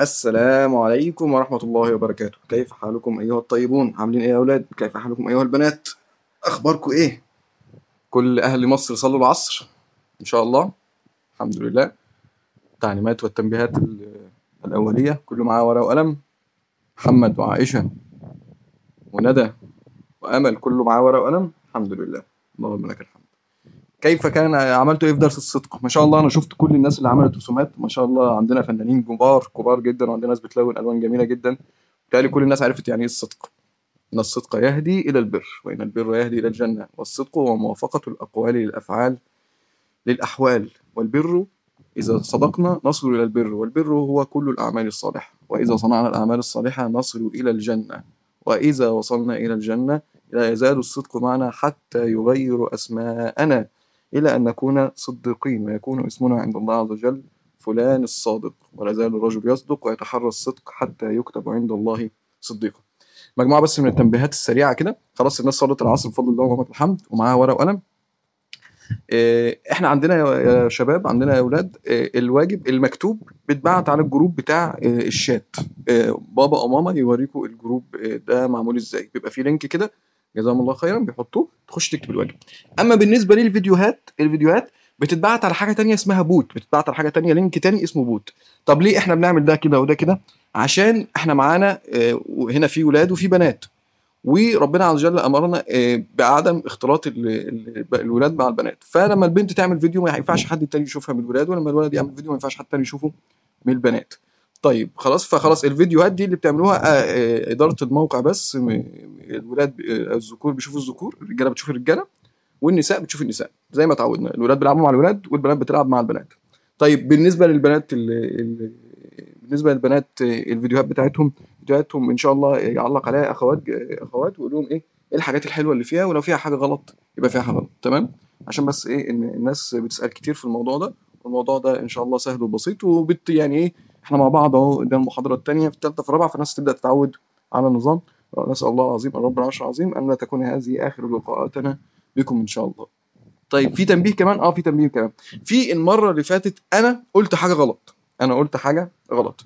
السلام عليكم ورحمة الله وبركاته كيف حالكم أيها الطيبون عاملين إيه يا أولاد كيف حالكم أيها البنات أخباركم إيه كل أهل مصر صلوا العصر إن شاء الله الحمد لله التعليمات والتنبيهات ال- الأولية كله معاه ورقة وقلم محمد وعائشة وندى وأمل كله معاه ورقة وقلم الحمد لله اللهم لك الحمد كيف كان عملتوا ايه في درس الصدق ما شاء الله انا شفت كل الناس اللي عملت رسومات ما شاء الله عندنا فنانين كبار كبار جدا وعندنا ناس بتلون الوان جميله جدا بالتالي كل الناس عرفت يعني ايه الصدق ان الصدق يهدي الى البر وان البر يهدي الى الجنه والصدق هو موافقه الاقوال للافعال للاحوال والبر اذا صدقنا نصل الى البر والبر هو كل الاعمال الصالحه واذا صنعنا الاعمال الصالحه نصل الى الجنه واذا وصلنا الى الجنه لا يزال الصدق معنا حتى يغير اسماءنا إلى أن نكون صديقين ويكون اسمنا عند الله عز وجل فلان الصادق ولا زال الرجل يصدق ويتحرى الصدق حتى يكتب عند الله صديقا مجموعة بس من التنبيهات السريعة كده خلاص الناس صلت العصر بفضل الله ولك الحمد ومعاها ورقة وقلم إيه، احنا عندنا يا يا شباب عندنا يا اولاد إيه، الواجب المكتوب بيتبعت على الجروب بتاع إيه، الشات إيه، بابا او ماما يوريكوا الجروب إيه، ده معمول ازاي بيبقى فيه لينك كده جزاهم الله خيرا بيحطوه تخش تكتب الواجب اما بالنسبه للفيديوهات الفيديوهات بتتبعت على حاجه تانية اسمها بوت بتتبعت على حاجه تانية لينك تاني اسمه بوت طب ليه احنا بنعمل ده كده وده كده عشان احنا معانا آه، هنا في ولاد وفي بنات وربنا عز وجل امرنا آه، بعدم اختلاط ال- ال- الولاد مع البنات فلما البنت تعمل فيديو ما ينفعش حد تاني يشوفها من الولاد ولما الولد يعمل فيديو ما ينفعش حد تاني يشوفه من البنات طيب خلاص فخلاص الفيديوهات دي اللي بتعملوها آه، آه، اداره الموقع بس م- الولاد آه، الذكور بيشوفوا الذكور الرجاله بتشوف الرجاله والنساء بتشوف النساء زي ما اتعودنا الولاد بيلعبوا مع الولاد والبنات بتلعب مع البنات طيب بالنسبه للبنات ال ال بالنسبه للبنات الفيديوهات بتاعتهم فيديوهاتهم ان شاء الله يعلق عليها اخوات اخوات ويقول لهم ايه ايه الحاجات الحلوه اللي فيها ولو فيها حاجه غلط يبقى فيها حاجه غلط تمام عشان بس ايه ان الناس بتسال كتير في الموضوع ده والموضوع ده ان شاء الله سهل وبسيط وبت يعني ايه احنا مع بعض اهو ده المحاضره الثانيه في الثالثه في الرابعه فالناس تبدا تتعود على النظام نسال الله العظيم رب العرش العظيم ان لا تكون هذه اخر لقاءاتنا بكم ان شاء الله طيب في تنبيه كمان اه في تنبيه كمان في المره اللي فاتت انا قلت حاجه غلط انا قلت حاجه غلط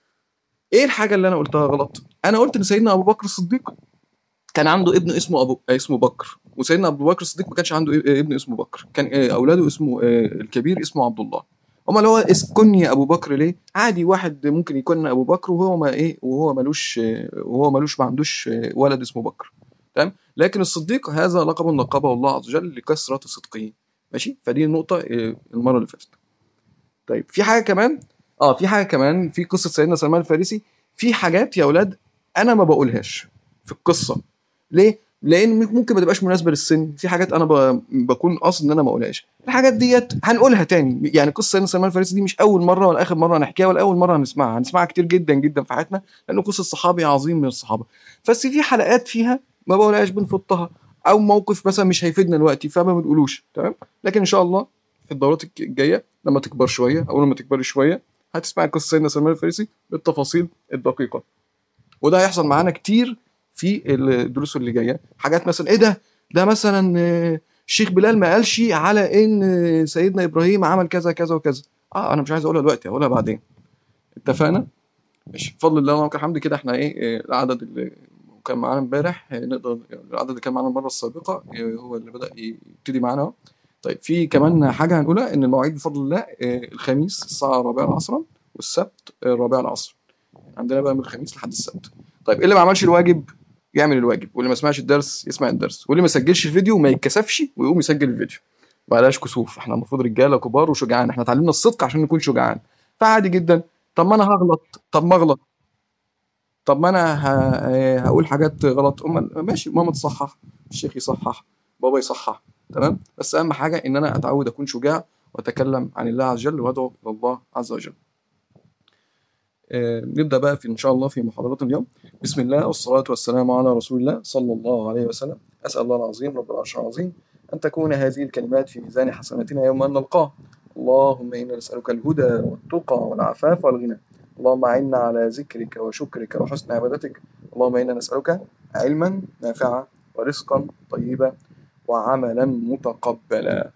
ايه الحاجه اللي انا قلتها غلط انا قلت ان سيدنا ابو بكر الصديق كان عنده ابن اسمه ابو آه، اسمه بكر وسيدنا ابو بكر الصديق ما كانش عنده إيه- ابن اسمه بكر كان آه، اولاده اسمه آه، الكبير اسمه عبد الله اما اللي هو اسكني ابو بكر ليه عادي واحد ممكن يكون ابو بكر وهو ما ايه وهو ملوش آه، وهو ملوش ما عندوش آه، ولد اسمه بكر تمام لكن الصديق هذا لقب نقبه الله عز وجل لكثره صدقه ماشي فدي النقطه آه، المره اللي فاتت طيب في حاجه كمان اه في حاجه كمان في قصه سيدنا سلمان الفارسي في حاجات يا اولاد انا ما بقولهاش في القصه ليه لان ممكن ما تبقاش مناسبه للسن في حاجات انا ب... بكون قاصد ان انا ما اقولهاش الحاجات ديت هنقولها تاني يعني قصه سيدنا سلمان الفارسي دي مش اول مره ولا اخر مره هنحكيها ولا اول مره هنسمعها هنسمعها كتير جدا جدا في حياتنا لانه قصه صحابي عظيم من الصحابه بس في حلقات فيها ما بقولهاش بنفضها او موقف مثلا مش هيفيدنا دلوقتي فما بنقولوش تمام لكن ان شاء الله في الدورات الج- الجايه لما تكبر شويه او لما تكبري شويه هتسمعي قصه سيدنا سلمان الفارسي بالتفاصيل الدقيقه وده هيحصل معانا كتير في الدروس اللي جايه حاجات مثلا ايه ده ده مثلا آه، الشيخ بلال ما قالش على ان آه، سيدنا ابراهيم عمل كذا كذا وكذا اه انا مش عايز اقولها دلوقتي هقولها بعدين اتفقنا ماشي بفضل الله ولك الحمد كده احنا ايه آه، العدد اللي كان معانا امبارح آه، نقدر العدد اللي كان معانا المره السابقه آه، هو اللي بدا يبتدي معانا اهو طيب في كمان حاجه هنقولها ان المواعيد بفضل الله آه، الخميس الساعه 4 عصرا والسبت آه، 4 العصر عندنا بقى من الخميس لحد السبت طيب اللي ما عملش الواجب يعمل الواجب واللي ما سمعش الدرس يسمع الدرس واللي ما سجلش الفيديو ما يتكسفش ويقوم يسجل الفيديو بلاش كسوف احنا المفروض رجاله كبار وشجعان احنا اتعلمنا الصدق عشان نكون شجعان فعادي جدا طب ما انا هغلط طب ما اغلط طب ما انا ه... آه، هقول حاجات غلط أم ماشي ماما تصحح الشيخ يصحح بابا يصحح تمام بس اهم حاجه ان انا اتعود اكون شجاع واتكلم عن الله عز وجل وادعو الى الله عز وجل آه، نبدا بقى في ان شاء الله في محاضرات اليوم بسم الله والصلاه والسلام على رسول الله صلى الله عليه وسلم اسال الله العظيم رب العرش العظيم ان تكون هذه الكلمات في ميزان حسناتنا يوم ان نلقاه اللهم انا نسالك الهدى والتقى والعفاف والغنى اللهم اعنا على ذكرك وشكرك وحسن عبادتك اللهم انا نسالك علما نافعا ورزقا طيبا وعملا متقبلا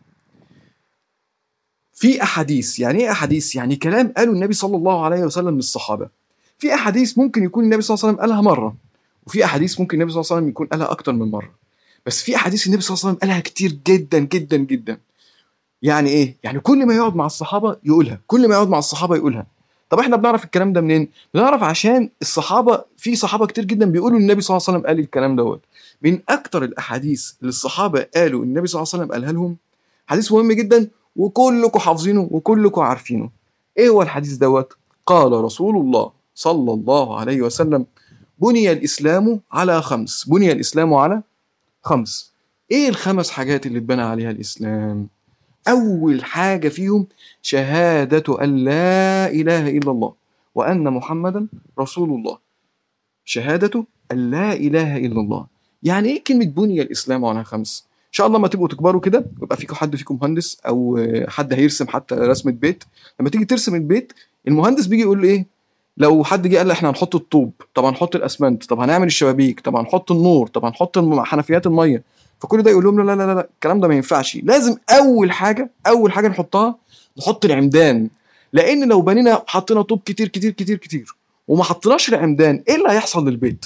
في احاديث يعني ايه احاديث يعني كلام قاله النبي صلى الله عليه وسلم للصحابه في احاديث ممكن يكون النبي صلى الله عليه وسلم قالها مره وفي احاديث ممكن النبي صلى الله عليه وسلم يكون قالها اكتر من مره بس في احاديث النبي صلى الله عليه وسلم قالها كتير جدا جدا جدا يعني ايه يعني كل ما يقعد مع الصحابه يقولها كل ما يقعد مع الصحابه يقولها طب احنا بنعرف الكلام ده منين بنعرف عشان الصحابه في صحابه كتير جدا بيقولوا النبي صلى الله عليه وسلم قال الكلام دوت من اكتر الاحاديث اللي الصحابه قالوا النبي صلى الله عليه وسلم قالها لهم حديث مهم جدا وكلكم حافظينه وكلكم عارفينه ايه هو الحديث دوت قال رسول الله صلى الله عليه وسلم بني الاسلام على خمس بني الاسلام على خمس ايه الخمس حاجات اللي اتبنى عليها الاسلام اول حاجه فيهم شهاده ان لا اله الا الله وان محمدا رسول الله شهاده ان لا اله الا الله يعني ايه كلمه بني الاسلام على خمس ان شاء الله ما تبقوا تكبروا كده ويبقى فيكم حد فيكم مهندس او حد هيرسم حتى رسمه بيت لما تيجي ترسم البيت المهندس بيجي يقول له ايه لو حد جه قال لي احنا هنحط الطوب طب هنحط الاسمنت طب هنعمل الشبابيك طب هنحط النور طب هنحط الم- حنفيات الميه فكل ده يقول لهم لا لا لا لا الكلام ده ما ينفعش لازم اول حاجه اول حاجه نحطها نحط العمدان لان لو بنينا حطينا طوب كتير كتير كتير كتير وما حطيناش العمدان ايه اللي هيحصل للبيت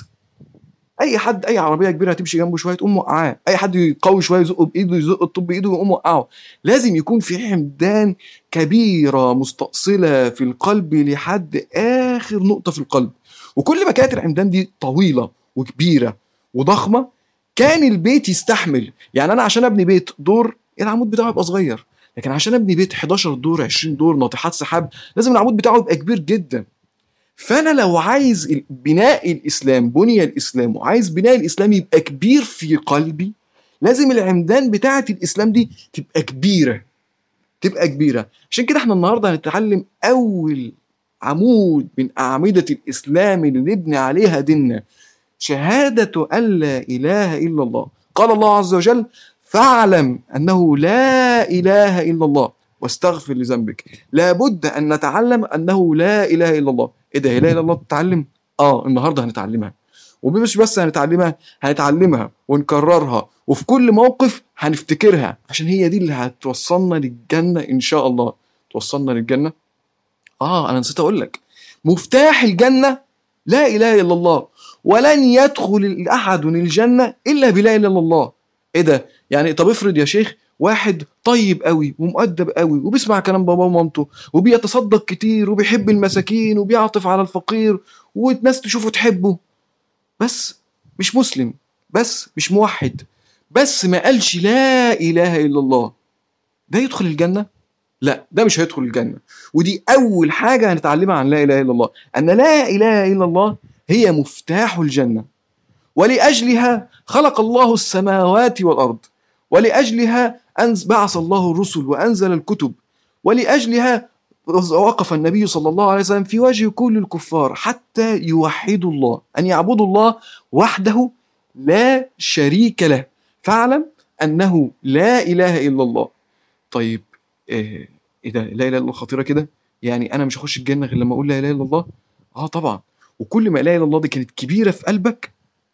اي حد اي عربيه كبيره هتمشي جنبه شويه تقوم موقعاه اي حد يقوي شويه يزقه بايده يزق الطوب بايده ويقوم موقعه لازم يكون في عمدان كبيره مستأصله في القلب لحد اخر نقطه في القلب وكل ما كانت العمدان دي طويله وكبيره وضخمه كان البيت يستحمل يعني انا عشان ابني بيت دور العمود بتاعه يبقى صغير لكن عشان ابني بيت 11 دور 20 دور ناطحات سحاب لازم العمود بتاعه يبقى كبير جدا فانا لو عايز ال- بناء الاسلام بني الاسلام وعايز بناء الاسلام يبقى كبير في قلبي لازم العمدان بتاعه الاسلام دي تبقى كبيره تبقى كبيره عشان كده احنا النهارده هنتعلم اول عمود من اعمده الاسلام اللي نبني عليها ديننا شهاده ان لا اله الا الله قال الله عز وجل فاعلم انه لا اله الا الله واستغفر لذنبك لابد ان نتعلم انه لا اله الا الله ايه ده لا اله الا الله تتعلم اه النهارده هنتعلمها ومش بس هنتعلمها هنتعلمها ونكررها وفي كل موقف هنفتكرها عشان هي دي اللي هتوصلنا للجنه ان شاء الله توصلنا للجنه اه انا نسيت اقول لك مفتاح الجنه لا اله الا الله ولن يدخل احد الجنه الا بلا اله الا الله ايه ده يعني طب افرض يا شيخ واحد طيب قوي ومؤدب قوي وبيسمع كلام باباه ومامته وبيتصدق كتير وبيحب المساكين وبيعطف على الفقير والناس تشوفه تحبه بس مش مسلم بس مش موحد بس ما قالش لا اله الا الله ده يدخل الجنه لا ده مش هيدخل الجنه ودي اول حاجه هنتعلمها عن لا اله الا الله ان لا اله الا الله هي مفتاح الجنه ولاجلها خلق الله السماوات والارض ولاجلها أنز بعث الله الرسل وانزل الكتب ولاجلها وقف النبي صلى الله عليه وسلم في وجه كل الكفار حتى يوحدوا الله ان يعبدوا الله وحده لا شريك له فاعلم انه لا اله الا الله طيب ايه إيه ده لا اله الا الله خطيره كده يعني انا مش هخش الجنه غير لما اقول لا اله الا الله اه طبعا وكل ما لا اله الا الله دي كانت كبيره في قلبك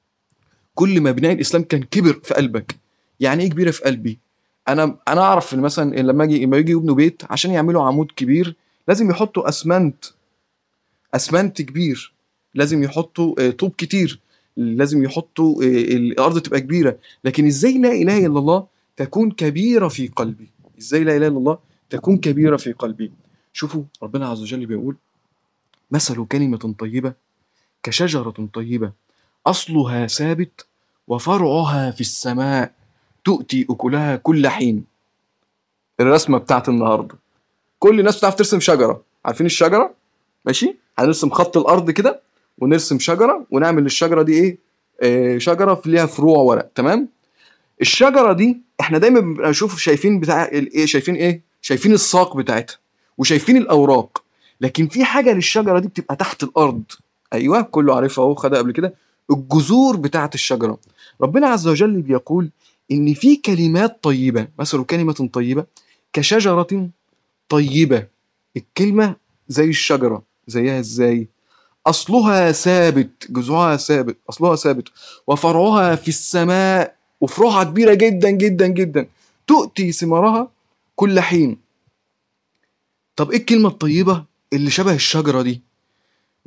كل ما بناء الاسلام كان كبر في قلبك يعني ايه كبيره في قلبي انا انا اعرف إن مثلا إن لما اجي لما يجي يبنوا بيت عشان يعملوا عمود كبير لازم يحطوا اسمنت اسمنت كبير لازم يحطوا آه، طوب كتير لازم يحطوا آه، الارض تبقى كبيره لكن ازاي لا اله الا الله تكون كبيره في قلبي ازاي لا اله الا الله تكون كبيره في قلبي شوفوا ربنا عز وجل بيقول مثل كلمه طيبه كشجره طيبه اصلها ثابت وفرعها في السماء تؤتي اكلها كل حين الرسمه بتاعت النهارده كل الناس بتعرف ترسم شجره عارفين الشجره ماشي هنرسم خط الارض كده ونرسم شجره ونعمل للشجره دي ايه آه شجره ليها فروع ورق تمام الشجره دي احنا دايما بنبقى نشوف شايفين بتاع ال- ايه شايفين ايه شايفين الساق بتاعتها وشايفين الاوراق لكن في حاجه للشجره دي بتبقى تحت الارض ايوه كله عارفها اهو خدها قبل كده الجذور بتاعت الشجره ربنا عز وجل بيقول ان في كلمات طيبه مثل كلمه طيبه كشجره طيبه الكلمه زي الشجره زيها ازاي اصلها ثابت جذوعها ثابت اصلها ثابت وفرعها في السماء وفروعها كبيره جدا جدا جدا تؤتي ثمارها كل حين طب ايه الكلمه الطيبه اللي شبه الشجره دي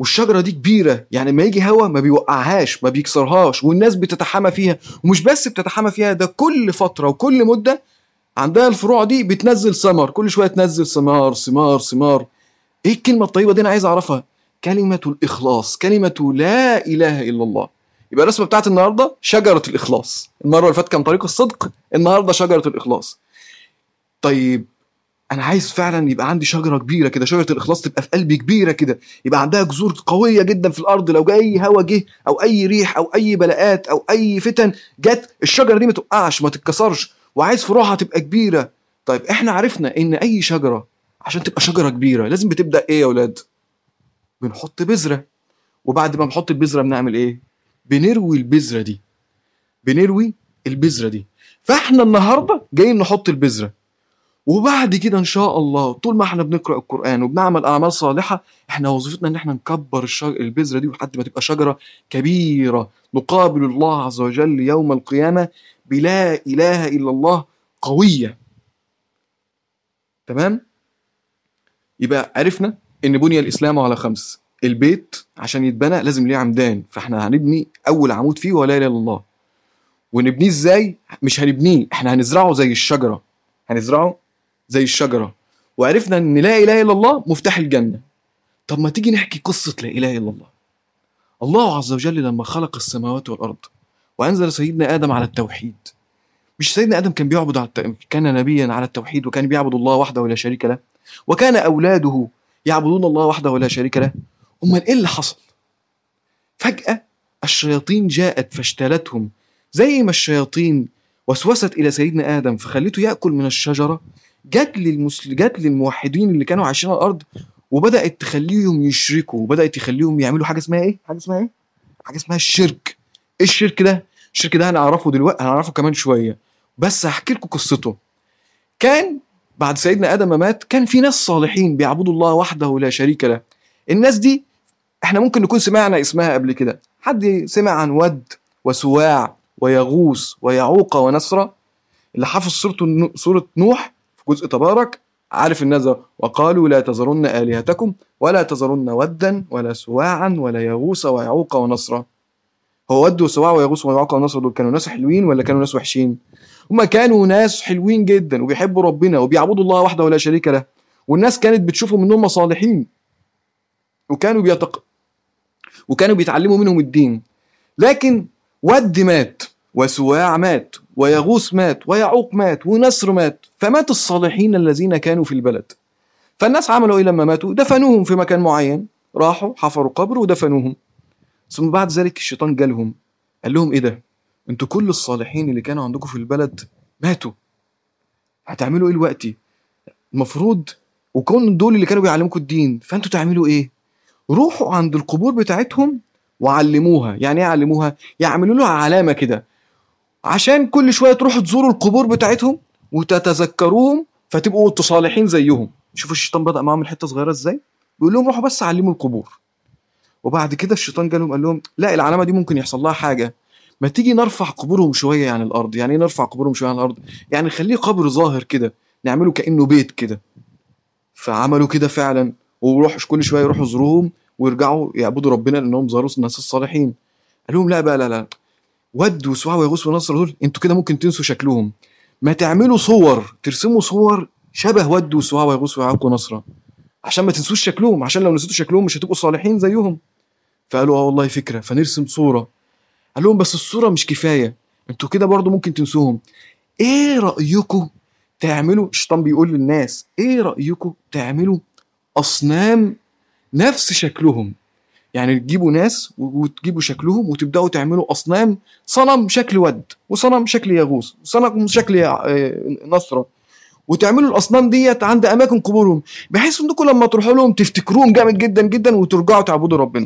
والشجره دي كبيره يعني ما يجي هوا ما بيوقعهاش ما بيكسرهاش والناس بتتحامى فيها ومش بس بتتحامى فيها ده كل فتره وكل مده عندها الفروع دي بتنزل ثمر كل شويه تنزل ثمار ثمار ثمار ايه الكلمه الطيبه دي انا عايز اعرفها كلمه الاخلاص كلمه لا اله الا الله يبقى الرسمه بتاعت النهارده شجره الاخلاص المره اللي فاتت كان طريق الصدق النهارده شجره الاخلاص طيب انا عايز فعلا يبقى عندي شجره كبيره كده شجره الاخلاص تبقى في قلبي كبيره كده يبقى عندها جذور قويه جدا في الارض لو جاي اي هوا جه او اي ريح او اي بلاءات او اي فتن جت الشجره دي ما تقعش ما تتكسرش وعايز فروعها تبقى كبيره طيب احنا عرفنا ان اي شجره عشان تبقى شجره كبيره لازم بتبدا ايه يا اولاد بنحط بذره وبعد ما بنحط البذره بنعمل ايه بنروي البذره دي بنروي البذره دي فاحنا النهارده جايين نحط البذره وبعد كده ان شاء الله طول ما احنا بنقرا القران وبنعمل اعمال صالحه احنا وظيفتنا ان احنا نكبر الشج... البذره دي لحد ما تبقى شجره كبيره نقابل الله عز وجل يوم القيامه بلا اله الا الله قويه تمام يبقى عرفنا ان بني الاسلام على خمس البيت عشان يتبنى لازم ليه عمدان فاحنا هنبني اول عمود فيه ولا اله الا الله ونبنيه ازاي مش هنبنيه احنا هنزرعه زي الشجره هنزرعه زي الشجره وعرفنا ان لا اله الا الله مفتاح الجنه طب ما تيجي نحكي قصه لا اله الا الله الله عز وجل لما خلق السماوات والارض وانزل سيدنا ادم على التوحيد مش سيدنا ادم كان بيعبد على الت... كان نبيا على التوحيد وكان بيعبد الله وحده ولا شريك له وكان اولاده يعبدون الله وحده ولا شريك له امال ايه اللي حصل فجاه الشياطين جاءت فاجتالتهم زي ما الشياطين وسوست الى سيدنا ادم فخليته ياكل من الشجره جت للمسل... جت للموحدين اللي كانوا عايشين على الارض وبدات تخليهم يشركوا وبدات تخليهم يعملوا حاجه اسمها ايه حاجه اسمها ايه حاجه اسمها الشرك ايه الشرك ده الشرك ده هنعرفه دلوقتي هنعرفه كمان شويه بس هحكي لكم قصته كان بعد سيدنا ادم ما مات كان في ناس صالحين بيعبدوا الله وحده لا شريك له الناس دي احنا ممكن نكون سمعنا اسمها قبل كده حد سمع عن ود وسواع ويغوص ويعوق ونسرة اللي حافظ سورة سورة نوح في جزء تبارك عارف الناس ده وقالوا لا تذرن آلهتكم ولا تذرن ودا ولا سواعا ولا يغوص ويعوق ونسرا هو ود وسواع ويغوص ويعوق ونسرا دول كانوا ناس حلوين ولا كانوا ناس وحشين؟ هما كانوا ناس حلوين جدا وبيحبوا ربنا وبيعبدوا الله وحده ولا شريك له والناس كانت بتشوفهم انهم صالحين وكانوا بيتق وكانوا بيتعلموا منهم الدين لكن ود مات وسواع مات ويغوص مات ويعوق مات ونسر مات فمات الصالحين الذين كانوا في البلد فالناس عملوا ايه لما ماتوا دفنوهم في مكان معين راحوا حفروا قبر ودفنوهم ثم بعد ذلك الشيطان جالهم قال لهم ايه ده انتوا كل الصالحين اللي كانوا عندكم في البلد ماتوا هتعملوا ايه دلوقتي المفروض وكون دول اللي كانوا بيعلموكم الدين فانتوا تعملوا ايه روحوا عند القبور بتاعتهم وعلموها يعني ايه علموها يعملوا لها علامه كده عشان كل شويه تروحوا تزوروا القبور بتاعتهم وتتذكروهم فتبقوا انتوا صالحين زيهم شوفوا الشيطان بدا معاهم الحته صغيره ازاي بيقول لهم روحوا بس علموا القبور وبعد كده الشيطان جالهم قال لهم لا العلامه دي ممكن يحصل لها حاجه ما تيجي نرفع قبورهم شويه عن الارض يعني ايه نرفع قبورهم شويه عن الارض يعني نخليه قبر ظاهر كده نعمله كانه بيت كده فعملوا كده فعلا ويروحوا كل شويه يروحوا يزوروهم ويرجعوا يعبدوا ربنا لانهم زاروا الناس الصالحين قال لهم لا بقى لا لا ود وسواع ويغوص ونصر دول انتوا كده ممكن تنسوا شكلهم ما تعملوا صور ترسموا صور شبه ود وسواع ويغوص ويعوق ونصرة عشان ما تنسوش شكلهم عشان لو نسيتوا شكلهم مش هتبقوا صالحين زيهم فقالوا اه والله فكره فنرسم صوره قال لهم بس الصوره مش كفايه انتوا كده برضو ممكن تنسوهم ايه رايكم تعملوا الشيطان بيقول للناس ايه رايكم تعملوا اصنام نفس شكلهم يعني تجيبوا ناس وتجيبوا شكلهم وتبداوا تعملوا اصنام صنم شكل ود وصنم شكل يغوص وصنم شكل نصره وتعملوا الاصنام ديت عند اماكن قبورهم بحيث انكم لما تروحوا لهم تفتكروهم جامد جدا جدا وترجعوا تعبدوا ربنا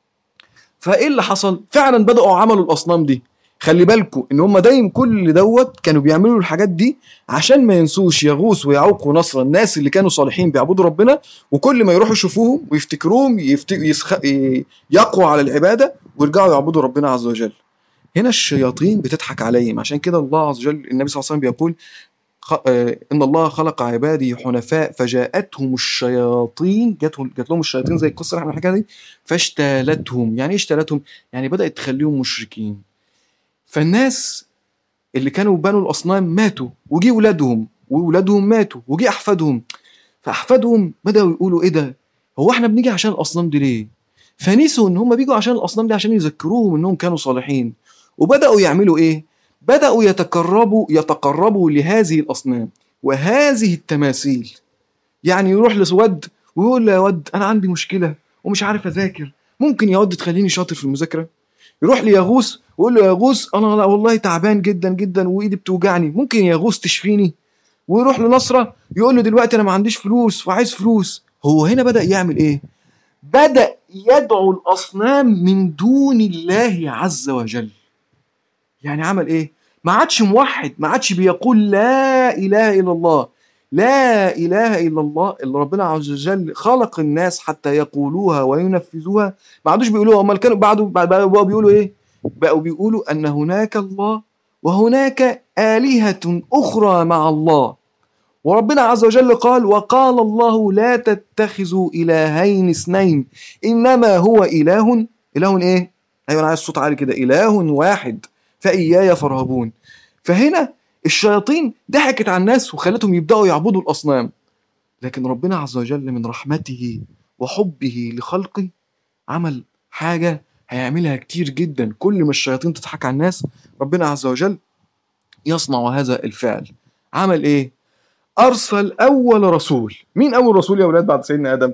فايه اللي حصل فعلا بداوا عملوا الاصنام دي خلي بالكم ان هم دايما كل دوت كانوا بيعملوا الحاجات دي عشان ما ينسوش يغوص ويعوق ونصر الناس اللي كانوا صالحين بيعبدوا ربنا وكل ما يروحوا يشوفوهم ويفتكروهم يفتك... يسخ... يقوا على العباده ويرجعوا يعبدوا ربنا عز وجل هنا الشياطين بتضحك عليهم عشان كده الله عز وجل النبي صلى الله عليه وسلم بيقول خ- آه، ان الله خلق عبادي حنفاء فجاءتهم الشياطين جات جات لهم الشياطين زي القصه اللي احنا بنحكيها دي فاشتالتهم يعني ايه اشتالتهم يعني بدات تخليهم مشركين فالناس اللي كانوا بنوا الاصنام ماتوا وجي ولادهم وولادهم ماتوا وجي احفادهم فاحفادهم بداوا يقولوا ايه ده هو احنا بنيجي عشان الاصنام دي ليه فنسوا ان هم بيجوا عشان الاصنام دي عشان يذكروهم انهم كانوا صالحين وبداوا يعملوا ايه بداوا يتقربوا يتقربوا لهذه الاصنام وهذه التماثيل يعني يروح لسود ويقول له يا ود انا عندي مشكله ومش عارف اذاكر ممكن يا ود تخليني شاطر في المذاكره يروح ليغوث ويقول له يا غوث انا لا والله تعبان جدا جدا وايدي بتوجعني ممكن يا غوث تشفيني ويروح لنصره يقول له دلوقتي انا ما عنديش فلوس وعايز فلوس هو هنا بدا يعمل ايه بدا يدعو الاصنام من دون الله عز وجل يعني عمل ايه ما عادش موحد ما عادش بيقول لا اله الا الله لا اله الا الله اللي ربنا عز وجل خلق الناس حتى يقولوها وينفذوها ما عادوش بيقولوها امال كانوا بعد بقوا بيقولوا ايه بقوا بيقولوا ان هناك الله وهناك الهه اخرى مع الله وربنا عز وجل قال وقال الله لا تتخذوا الهين اثنين انما هو اله اله ايه ايوه انا عايز صوت عالي كده اله واحد فاياي فارهبون فهنا الشياطين ضحكت على الناس وخلتهم يبداوا يعبدوا الاصنام لكن ربنا عز وجل من رحمته وحبه لخلقه عمل حاجه هيعملها كتير جدا كل ما الشياطين تضحك على الناس ربنا عز وجل يصنع هذا الفعل عمل ايه ارسل اول رسول مين اول رسول يا اولاد بعد سيدنا ادم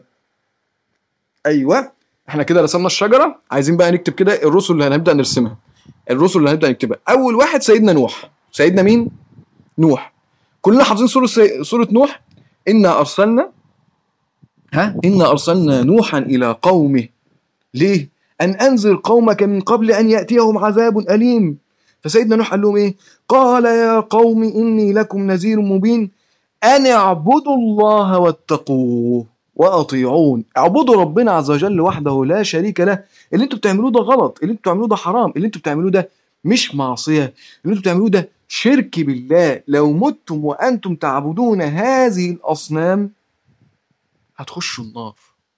ايوه احنا كده رسمنا الشجره عايزين بقى نكتب كده الرسل اللي هنبدا نرسمها الرسل اللي هنبدا نكتبها اول واحد سيدنا نوح سيدنا مين نوح كلنا حافظين سوره سي... سوره نوح انا ارسلنا ها انا ارسلنا نوحا الى قومه ليه ان انذر قومك من قبل ان ياتيهم عذاب اليم فسيدنا نوح قال لهم ايه قال يا قوم اني لكم نذير مبين ان اعبدوا الله واتقوه واطيعون اعبدوا ربنا عز وجل وحده لا شريك له اللي انتوا بتعملوه ده غلط اللي انتوا بتعملوه ده حرام اللي انتوا بتعملوه ده مش معصيه اللي انتوا بتعملوه ده شرك بالله لو متم وانتم تعبدون هذه الاصنام هتخشوا النار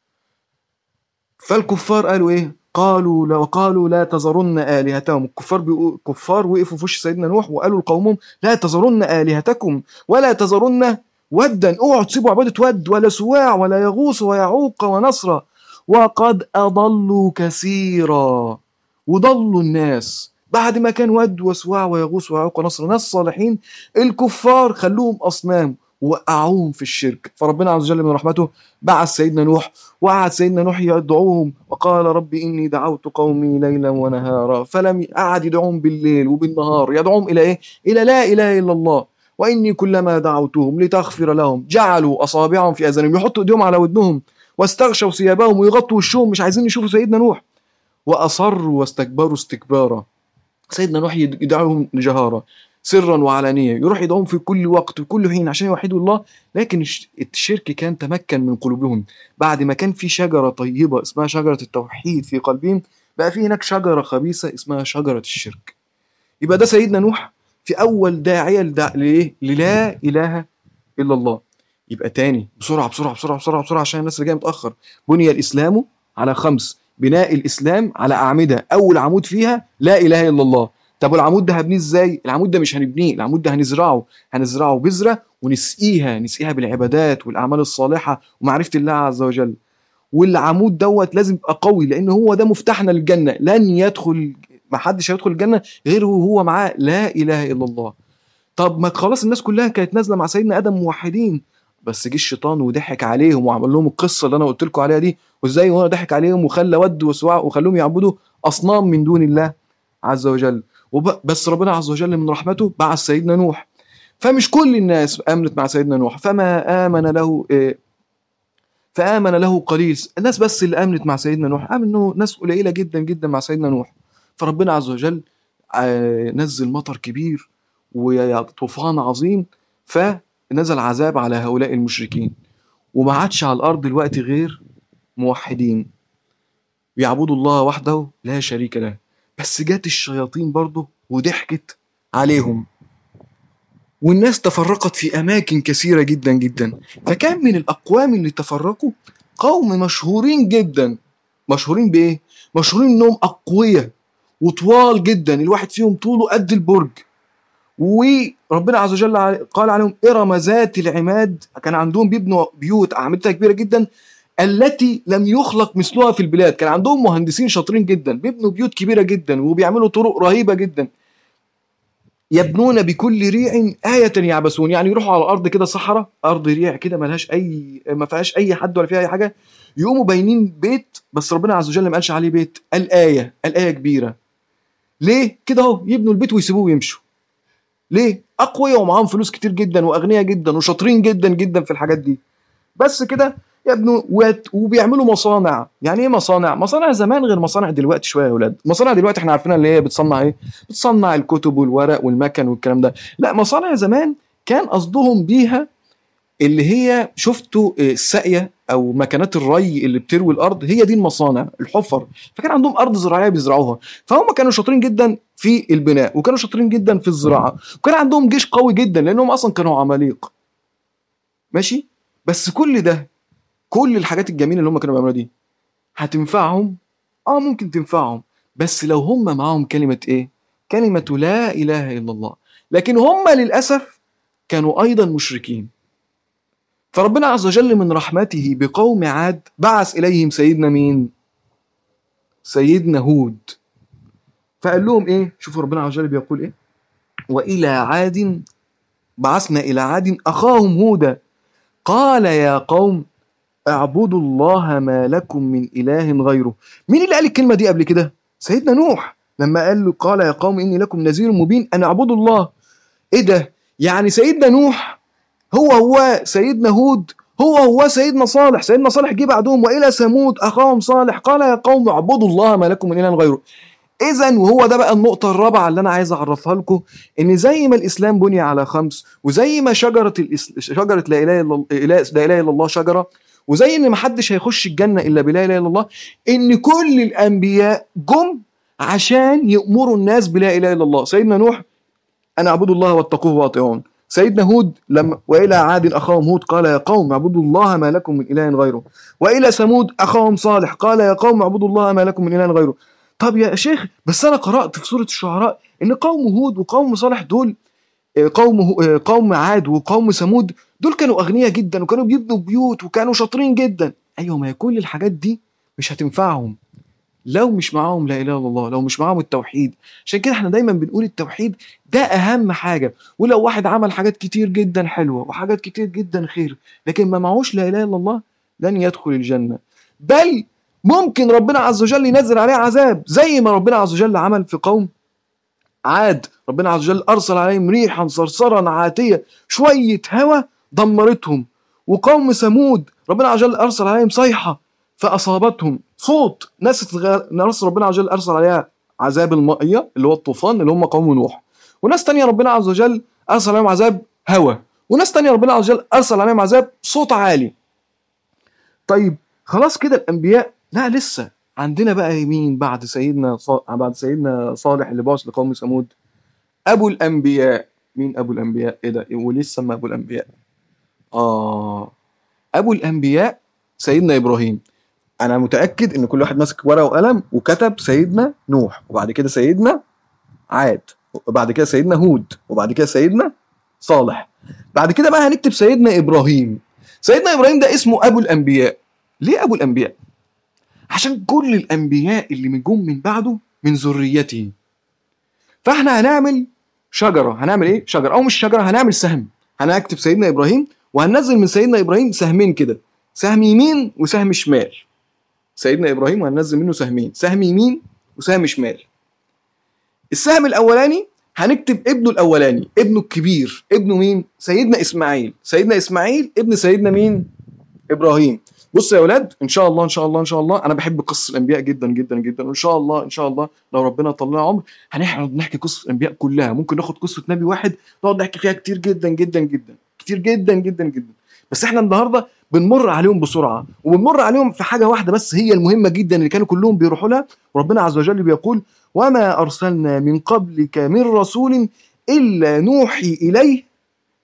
فالكفار قالوا ايه قالوا لا وقالوا لا تذرن الهتهم الكفار بيقول كفار وقفوا في وش سيدنا نوح وقالوا لقومهم لا تذرن الهتكم ولا تذرن ودا اوعوا تسيبوا عباده ود ولا سواع ولا يغوص ويعوق ونصرا وقد اضلوا كثيرا وضلوا الناس بعد ما كان ود وسواع ويغوص ويعوق ونصر ناس صالحين الكفار خلوهم اصنام وقعوهم في الشرك فربنا عز وجل من رحمته بعث سيدنا نوح وقعد سيدنا نوح يدعوهم وقال رب اني دعوت قومي ليلا ونهارا فلم قعد يدعوهم بالليل وبالنهار يدعوهم الى ايه الى لا اله الا الله واني كلما دعوتهم لتغفر لهم جعلوا اصابعهم في اذانهم يحطوا ايديهم على ودنهم واستغشوا ثيابهم ويغطوا وشهم مش عايزين يشوفوا سيدنا نوح واصروا واستكبروا استكبارا سيدنا نوح يدعوهم جهارا سرا وعلانيه يروح يدعوهم في كل وقت وكل حين عشان يوحدوا الله لكن الشرك كان تمكن من قلوبهم بعد ما كان في شجره طيبه اسمها شجره التوحيد في قلبهم بقى في هناك شجره خبيثه اسمها شجره الشرك يبقى ده سيدنا نوح في اول داعيه لدع... لايه للا اله الا الله يبقى تاني بسرعه بسرعه بسرعه بسرعه بسرعه عشان الناس اللي جايه متاخر بني الاسلام على خمس بناء الاسلام على اعمده اول عمود فيها لا اله الا الله طب والعمود ده هبنيه ازاي العمود ده مش هنبنيه العمود ده هنزرعه هنزرعه بذره ونسقيها نسقيها بالعبادات والاعمال الصالحه ومعرفه الله عز وجل والعمود دوت لازم يبقى قوي لان هو ده مفتاحنا للجنه لن يدخل ما حدش هيدخل الجنه غير وهو معاه لا اله الا الله طب ما خلاص الناس كلها كانت نازله مع سيدنا ادم موحدين بس جه الشيطان وضحك عليهم وعمل لهم القصه اللي انا قلت لكم عليها دي وازاي هو ضحك عليهم وخلى ود وسواع وخلوهم يعبدوا اصنام من دون الله عز وجل وب... بس ربنا عز وجل من رحمته بعث سيدنا نوح فمش كل الناس امنت مع سيدنا نوح فما امن له إيه فامن له قليل الناس بس اللي امنت مع سيدنا نوح امنوا ناس قليله جدا جدا مع سيدنا نوح فربنا عز وجل نزل مطر كبير وطوفان عظيم فنزل عذاب على هؤلاء المشركين وما عادش على الارض دلوقتي غير موحدين يعبدوا الله وحده لا شريك له بس جت الشياطين برضه وضحكت عليهم والناس تفرقت في اماكن كثيره جدا جدا فكان من الاقوام اللي تفرقوا قوم مشهورين جدا مشهورين بايه مشهورين انهم اقوياء وطوال جدا الواحد فيهم طوله قد البرج وربنا عز وجل قال عليهم ارم ذات العماد كان عندهم بيبنوا بيوت اعمدتها كبيره جدا التي لم يخلق مثلها في البلاد كان عندهم مهندسين شاطرين جدا بيبنوا بيوت كبيره جدا وبيعملوا طرق رهيبه جدا يبنون بكل ريع آية يعبثون يعني يروحوا على الأرض كده صحراء أرض ريع كده ملهاش أي ما فيهاش أي حد ولا فيها أي حاجة يقوموا باينين بيت بس ربنا عز وجل ما قالش عليه بيت قال آية قال آية كبيرة ليه كده اهو يبنوا البيت ويسيبوه ويمشوا ليه اقوياء ومعاهم فلوس كتير جدا واغنياء جدا وشاطرين جدا جدا في الحاجات دي بس كده يبنوا وات وبيعملوا مصانع يعني ايه مصانع مصانع زمان غير مصانع دلوقتي شويه يا اولاد مصانع دلوقتي احنا عارفينها اللي هي بتصنع ايه بتصنع الكتب والورق والمكن والكلام ده لا مصانع زمان كان قصدهم بيها اللي هي شفتوا الساقيه او مكانات الري اللي بتروي الارض هي دي المصانع الحفر فكان عندهم ارض زراعيه بيزرعوها فهم كانوا شاطرين جدا في البناء وكانوا شاطرين جدا في الزراعه وكان عندهم جيش قوي جدا لانهم اصلا كانوا عماليق ماشي بس كل ده كل الحاجات الجميله اللي هم كانوا بيعملوها دي هتنفعهم اه ممكن تنفعهم بس لو هم معاهم كلمه ايه كلمه لا اله الا الله لكن هم للاسف كانوا ايضا مشركين فربنا عز وجل من رحمته بقوم عاد بعث إليهم سيدنا مين؟ سيدنا هود فقال لهم إيه؟ شوفوا ربنا عز وجل بيقول إيه؟ وإلى عاد بعثنا إلى عاد أخاهم هودا قال يا قوم اعبدوا الله ما لكم من إله غيره مين اللي قال الكلمة دي قبل كده؟ سيدنا نوح لما قال له قال يا قوم إني لكم نذير مبين أن اعبدوا الله إيه ده؟ يعني سيدنا نوح هو هو سيدنا هود هو هو سيدنا صالح سيدنا صالح جه بعدهم والى ثمود اخاهم صالح قال يا قوم اعبدوا الله ما لكم من اله غيره اذا وهو ده بقى النقطه الرابعه اللي انا عايز اعرفها لكم ان زي ما الاسلام بني على خمس وزي ما شجره الإس... شجره لا اله الا لا اله الا الله شجره وزي ان ما حدش هيخش الجنه الا بلا اله الا الله ان كل الانبياء جم عشان يامروا الناس بلا اله الا الله سيدنا نوح انا اعبدوا الله واتقوه واطيعون سيدنا هود لما والى عاد اخاهم هود قال يا قوم اعبدوا الله ما لكم من اله غيره والى ثمود اخاهم صالح قال يا قوم اعبدوا الله ما لكم من اله غيره طب يا شيخ بس انا قرات في سوره الشعراء ان قوم هود وقوم صالح دول قوم قوم عاد وقوم ثمود دول كانوا اغنياء جدا وكانوا بيبنوا بيوت وكانوا شاطرين جدا ايوه ما هي كل الحاجات دي مش هتنفعهم لو مش معاهم لا اله الا الله لو مش معاهم التوحيد عشان كده احنا دايما بنقول التوحيد ده اهم حاجه ولو واحد عمل حاجات كتير جدا حلوه وحاجات كتير جدا خير لكن ما معهوش لا اله الا الله لن يدخل الجنه بل ممكن ربنا عز وجل ينزل عليه عذاب زي ما ربنا عز وجل عمل في قوم عاد ربنا عز وجل ارسل عليهم ريحا صرصرا عاتيه شويه هوا دمرتهم وقوم ثمود ربنا عز وجل ارسل عليهم صيحه فاصابتهم صوت ناس ناس ربنا عز وجل ارسل عليها عذاب المائيه اللي هو الطوفان اللي هم قوم نوح وناس تانية ربنا عز وجل ارسل عليهم عذاب هواء وناس تانية ربنا عز وجل ارسل عليهم عذاب صوت عالي طيب خلاص كده الانبياء لا لسه عندنا بقى مين بعد سيدنا صا... بعد سيدنا صالح اللي بعث لقوم ثمود ابو الانبياء مين ابو الانبياء ايه ده وليه سمى ابو الانبياء اه ابو الانبياء سيدنا ابراهيم انا متاكد ان كل واحد ماسك ورقه وقلم وكتب سيدنا نوح وبعد كده سيدنا عاد وبعد كده سيدنا هود وبعد كده سيدنا صالح بعد كده بقى هنكتب سيدنا ابراهيم سيدنا ابراهيم ده اسمه ابو الانبياء ليه ابو الانبياء عشان كل الانبياء اللي من جم من بعده من ذريته فاحنا هنعمل شجره هنعمل ايه شجره او مش شجره هنعمل سهم هنكتب سيدنا ابراهيم وهننزل من سيدنا ابراهيم سهمين كده سهم يمين وسهم شمال سيدنا ابراهيم وهننزل منه سهمين سهم يمين وسهم شمال السهم الاولاني هنكتب ابنه الاولاني ابنه الكبير ابنه مين سيدنا اسماعيل سيدنا اسماعيل ابن سيدنا مين ابراهيم بصوا يا اولاد ان شاء الله ان شاء الله ان شاء الله انا بحب قصص الانبياء جدا جدا جدا وان شاء الله ان شاء الله لو ربنا طلع عمر هنقعد نحكي قصص الانبياء كلها ممكن ناخد قصه نبي واحد نقعد نحكي فيها كتير جدا جدا جدا كتير جدا جدا جدا بس احنا النهارده بنمر عليهم بسرعه وبنمر عليهم في حاجه واحده بس هي المهمه جدا اللي كانوا كلهم بيروحوا لها وربنا عز وجل بيقول وما ارسلنا من قبلك من رسول الا نوحي اليه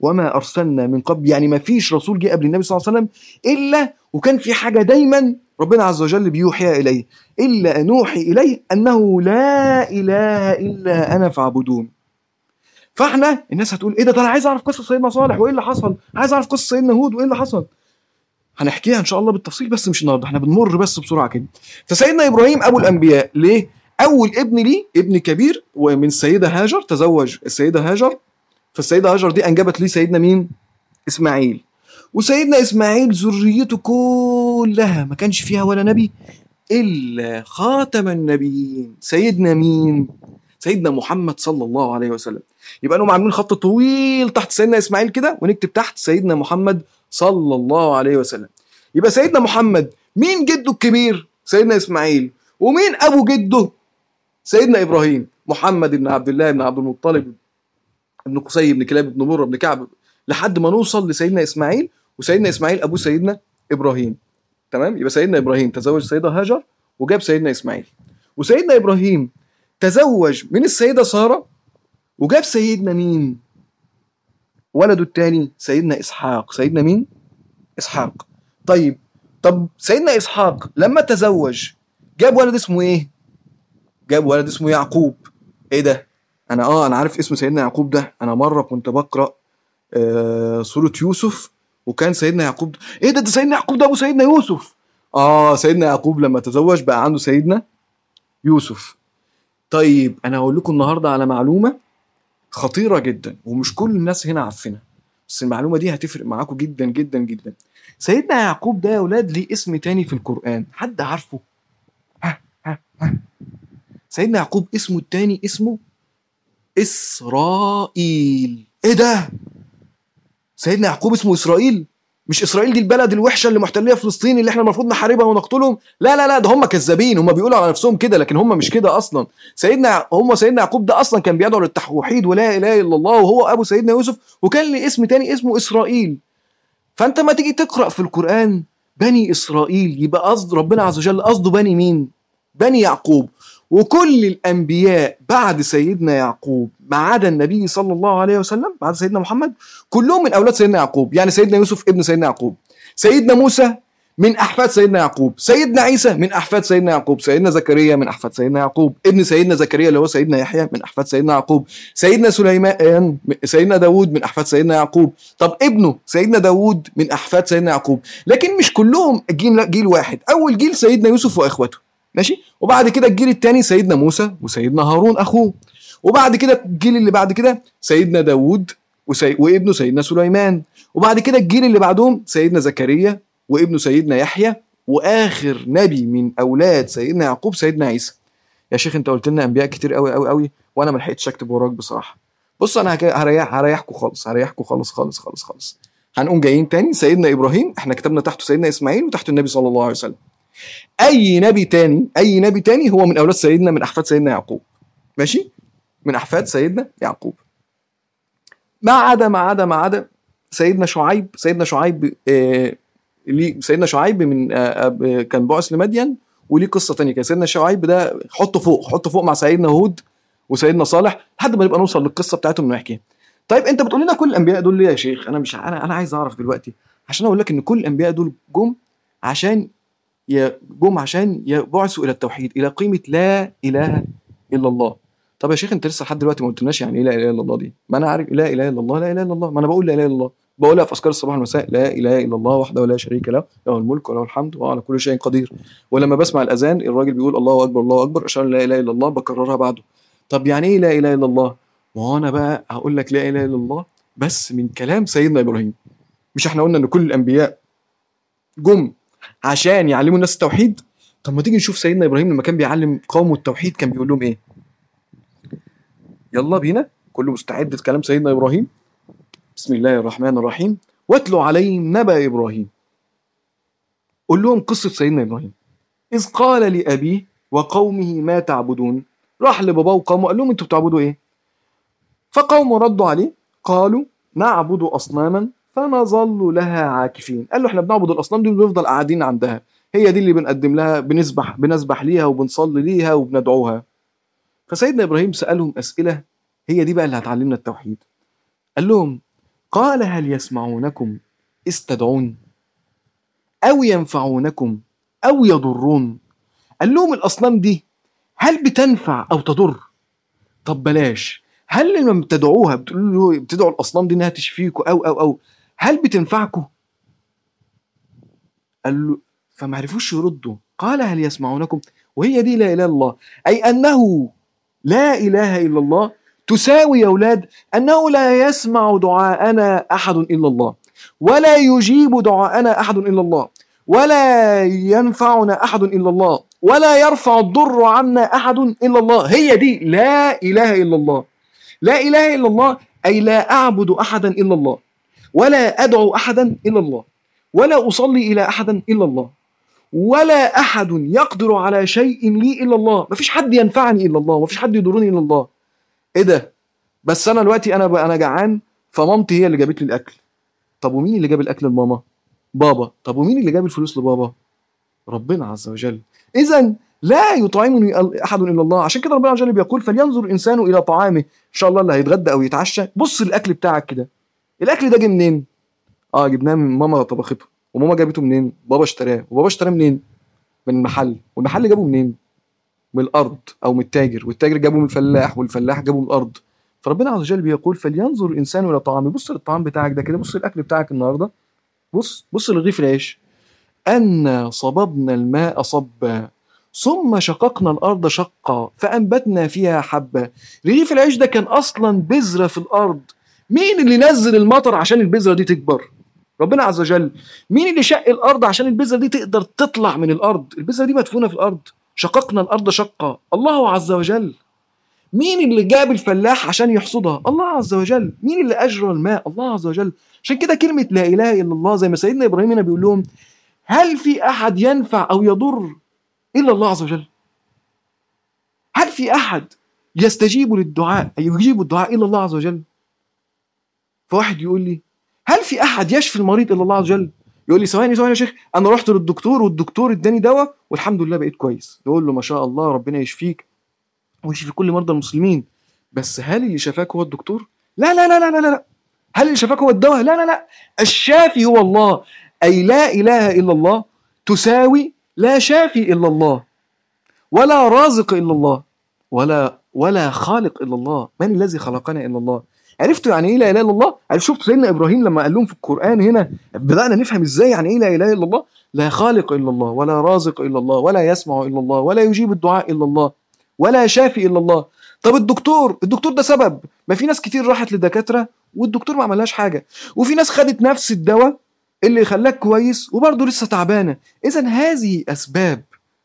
وما ارسلنا من قبل يعني ما فيش رسول جه قبل النبي صلى الله عليه وسلم الا وكان في حاجه دايما ربنا عز وجل بيوحي اليه الا ان اوحي اليه انه لا اله الا انا فاعبدون فاحنا الناس هتقول ايه ده ده انا عايز اعرف قصه سيدنا صالح وايه اللي حصل عايز اعرف قصه سيدنا هود وايه اللي حصل هنحكيها ان شاء الله بالتفصيل بس مش النهارده احنا بنمر بس بسرعه كده فسيدنا ابراهيم ابو الانبياء ليه اول ابن ليه ابن كبير ومن السيده هاجر تزوج السيده هاجر فالسيده هاجر دي انجبت ليه سيدنا مين اسماعيل وسيدنا اسماعيل ذريته كلها ما كانش فيها ولا نبي الا خاتم النبيين سيدنا مين سيدنا محمد صلى الله عليه وسلم يبقى انهم عاملين خط طويل تحت سيدنا اسماعيل كده ونكتب تحت سيدنا محمد صلى الله عليه وسلم يبقى سيدنا محمد مين جده الكبير سيدنا اسماعيل ومين ابو جده سيدنا ابراهيم محمد بن عبد الله بن عبد المطلب ابن قصي بن كلاب بن مره بن كعب لحد ما نوصل لسيدنا اسماعيل وسيدنا اسماعيل ابو سيدنا ابراهيم تمام يبقى سيدنا ابراهيم تزوج السيده هاجر وجاب سيدنا اسماعيل وسيدنا ابراهيم تزوج من السيده ساره وجاب سيدنا مين ولده الثاني سيدنا اسحاق سيدنا مين اسحاق طيب طب سيدنا اسحاق لما تزوج جاب ولد اسمه ايه جاب ولد اسمه يعقوب ايه ده انا اه انا عارف اسم سيدنا يعقوب ده انا مره كنت بقرا آه سوره يوسف وكان سيدنا يعقوب ده. ايه ده ده سيدنا يعقوب ده ابو سيدنا يوسف اه سيدنا يعقوب لما تزوج بقى عنده سيدنا يوسف طيب انا هقول لكم النهارده على معلومه خطيره جدا ومش كل الناس هنا عارفينها بس المعلومه دي هتفرق معاكم جدا جدا جدا سيدنا يعقوب ده يا اولاد ليه اسم تاني في القران حد عارفه ها ها ها سيدنا يعقوب اسمه التاني اسمه اسرائيل ايه ده سيدنا يعقوب اسمه اسرائيل مش اسرائيل دي البلد الوحشه اللي محتليه فلسطين اللي احنا المفروض نحاربها ونقتلهم لا لا لا ده هم كذابين هم بيقولوا على نفسهم كده لكن هم مش كده اصلا سيدنا هم سيدنا يعقوب ده اصلا كان بيدعو للتوحيد ولا اله الا الله وهو ابو سيدنا يوسف وكان له اسم تاني اسمه اسرائيل فانت ما تيجي تقرا في القران بني اسرائيل يبقى قصد ربنا عز وجل قصده بني مين بني يعقوب وكل الانبياء بعد سيدنا يعقوب ما عدا النبي صلى الله عليه وسلم بعد سيدنا محمد كلهم من اولاد سيدنا يعقوب يعني سيدنا يوسف ابن سيدنا يعقوب سيدنا موسى من احفاد سيدنا يعقوب سيدنا عيسى من احفاد سيدنا يعقوب سيدنا زكريا من احفاد سيدنا يعقوب ابن سيدنا زكريا اللي هو سيدنا يحيى من احفاد سيدنا يعقوب سيدنا سليمان سيدنا داوود من احفاد سيدنا يعقوب طب ابنه سيدنا داوود من احفاد سيدنا يعقوب لكن مش كلهم جيل جيل واحد اول جيل سيدنا يوسف واخوته ماشي وبعد كده الجيل الثاني سيدنا موسى وسيدنا هارون اخوه وبعد كده الجيل اللي بعد كده سيدنا داوود وسي... وابنه سيدنا سليمان وبعد كده الجيل اللي بعدهم سيدنا زكريا وابنه سيدنا يحيى واخر نبي من اولاد سيدنا يعقوب سيدنا عيسى يا شيخ انت قلت لنا انبياء كتير قوي قوي قوي وانا ما لحقتش اكتب وراك بصراحه بص انا هك- هريح هريحكم خالص هريحكم خالص خالص خالص خالص هنقوم جايين تاني سيدنا ابراهيم احنا كتبنا تحته سيدنا اسماعيل وتحته النبي صلى الله عليه وسلم اي نبي تاني اي نبي تاني هو من اولاد سيدنا من احفاد سيدنا يعقوب ماشي من احفاد سيدنا يعقوب ما عدا ما عدا ما عدا سيدنا شعيب سيدنا شعيب آه ليه سيدنا شعيب من آه آه كان بعث لمدين وليه قصه تانية كده سيدنا شعيب ده حطه فوق حطه فوق مع سيدنا هود وسيدنا صالح لحد ما نبقى نوصل للقصه بتاعتهم ونحكيها طيب انت بتقول لنا كل الانبياء دول ليه يا شيخ انا مش انا انا عايز اعرف دلوقتي عشان اقول لك ان كل الانبياء دول جم عشان ي- جم عشان يبعثوا الى التوحيد الى قيمه لا اله الا الله طب يا شيخ انت لسه لحد دلوقتي ما قلتلناش يعني ايه لا اله الا الله دي ما انا عارف لا اله الا الله لا اله الا الله ما انا بقول لا اله الا الله بقولها في اذكار الصباح والمساء لا اله الا الله وحده لا شريك له له الملك وله الحمد وهو على كل شيء قدير ولما بسمع الاذان الراجل بيقول الله اكبر الله اكبر اشهد ان لا اله الا الله بكررها بعده طب يعني ايه لا اله الا الله ما هو انا بقى هقول لك لا اله الا الله بس من كلام سيدنا ابراهيم مش احنا قلنا ان كل الانبياء جم عشان يعلموا الناس التوحيد طب ما تيجي نشوف سيدنا ابراهيم لما كان بيعلم قومه التوحيد كان بيقول لهم ايه يلا بينا كله مستعد لكلام سيدنا ابراهيم بسم الله الرحمن الرحيم واتلو عليهم نبأ ابراهيم قول لهم قصه سيدنا ابراهيم اذ قال لابيه وقومه ما تعبدون راح لباباه وقومه قال لهم انتوا بتعبدوا ايه فقومه ردوا عليه قالوا نعبد اصناما فنظل لها عاكفين قال له احنا بنعبد الاصنام دي وبنفضل قاعدين عندها هي دي اللي بنقدم لها بنسبح بنسبح ليها وبنصلي ليها وبندعوها فسيدنا ابراهيم سالهم اسئله هي دي بقى اللي هتعلمنا التوحيد قال لهم قال هل يسمعونكم استدعون أو ينفعونكم أو يضرون قال لهم الأصنام دي هل بتنفع أو تضر طب بلاش هل لما بتدعوها بتقولوا له بتدعوا الأصنام دي إنها تشفيكم أو أو أو هل بتنفعكم قال له فما عرفوش يردوا قال هل يسمعونكم وهي دي لا اله الا الله اي انه لا اله الا الله تساوي يا اولاد انه لا يسمع دعاءنا احد الا الله ولا يجيب دعاءنا احد الا الله ولا ينفعنا احد الا الله ولا يرفع الضر عنا احد الا الله هي دي لا اله الا الله لا اله الا الله اي لا اعبد احدا الا الله ولا ادعو احدا الا الله ولا اصلي الى احد الا الله ولا احد يقدر على شيء لي الا الله مفيش حد ينفعني الا الله مفيش حد يضرني الا الله ايه ده بس انا دلوقتي انا انا جعان فمامتي هي اللي جابت لي الاكل طب ومين اللي جاب الاكل لماما بابا طب ومين اللي جاب الفلوس لبابا ربنا عز وجل اذا لا يطعمني احد الا الله عشان كده ربنا عز وجل بيقول فلينظر الانسان الى طعامه ان شاء الله اللي هيتغدى او يتعشى بص الاكل بتاعك كده الاكل ده جه منين اه جبناه من ماما طبخته وماما جابته منين بابا اشتراه وبابا اشتراه منين من المحل والمحل جابه منين من الارض او من التاجر والتاجر جابه من الفلاح والفلاح جابه من الارض فربنا عز وجل بيقول فلينظر الانسان الى طعامه بص للطعام بتاعك ده كده بص الاكل بتاعك النهارده بص بص لرغيف العيش أنا صببنا الماء صبا ثم شققنا الأرض شقا فأنبتنا فيها حبة رغيف العيش ده كان أصلا بذرة في الأرض مين اللي نزل المطر عشان البذرة دي تكبر ربنا عز وجل مين اللي شق الأرض عشان البذرة دي تقدر تطلع من الأرض البذرة دي مدفونة في الأرض شققنا الأرض شقا الله عز وجل مين اللي جاب الفلاح عشان يحصدها الله عز وجل مين اللي أجرى الماء الله عز وجل عشان كده كلمة لا إله إلا الله زي ما سيدنا إبراهيم هنا بيقول لهم هل في أحد ينفع أو يضر إلا الله عز وجل هل في أحد يستجيب للدعاء أي يجيب الدعاء إلا الله عز وجل فواحد يقول لي هل في أحد يشفي المريض إلا الله عز وجل يقول لي ثواني ثواني يا شيخ أنا رحت للدكتور والدكتور اداني دواء والحمد لله بقيت كويس يقول له ما شاء الله ربنا يشفيك ويشفي كل مرضى المسلمين بس هل اللي شفاك هو الدكتور لا لا لا لا لا لا هل اللي شفاك هو الدواء لا لا لا الشافي هو الله أي لا إله إلا الله تساوي لا شافي إلا الله ولا رازق إلا الله ولا ولا خالق إلا الله من الذي خلقنا إلا الله عرفتوا يعني ايه لا اله الا الله؟ عرفت شفت سيدنا ابراهيم لما قال لهم في القران هنا بدانا نفهم ازاي يعني ايه لا اله الا الله؟ لا خالق الا الله ولا رازق الا الله ولا يسمع الا الله ولا يجيب الدعاء الا الله ولا شافي الا الله. طب الدكتور الدكتور ده سبب ما في ناس كتير راحت لدكاتره والدكتور ما عملهاش حاجه وفي ناس خدت نفس الدواء اللي يخليك كويس وبرضه لسه تعبانه اذا هذه اسباب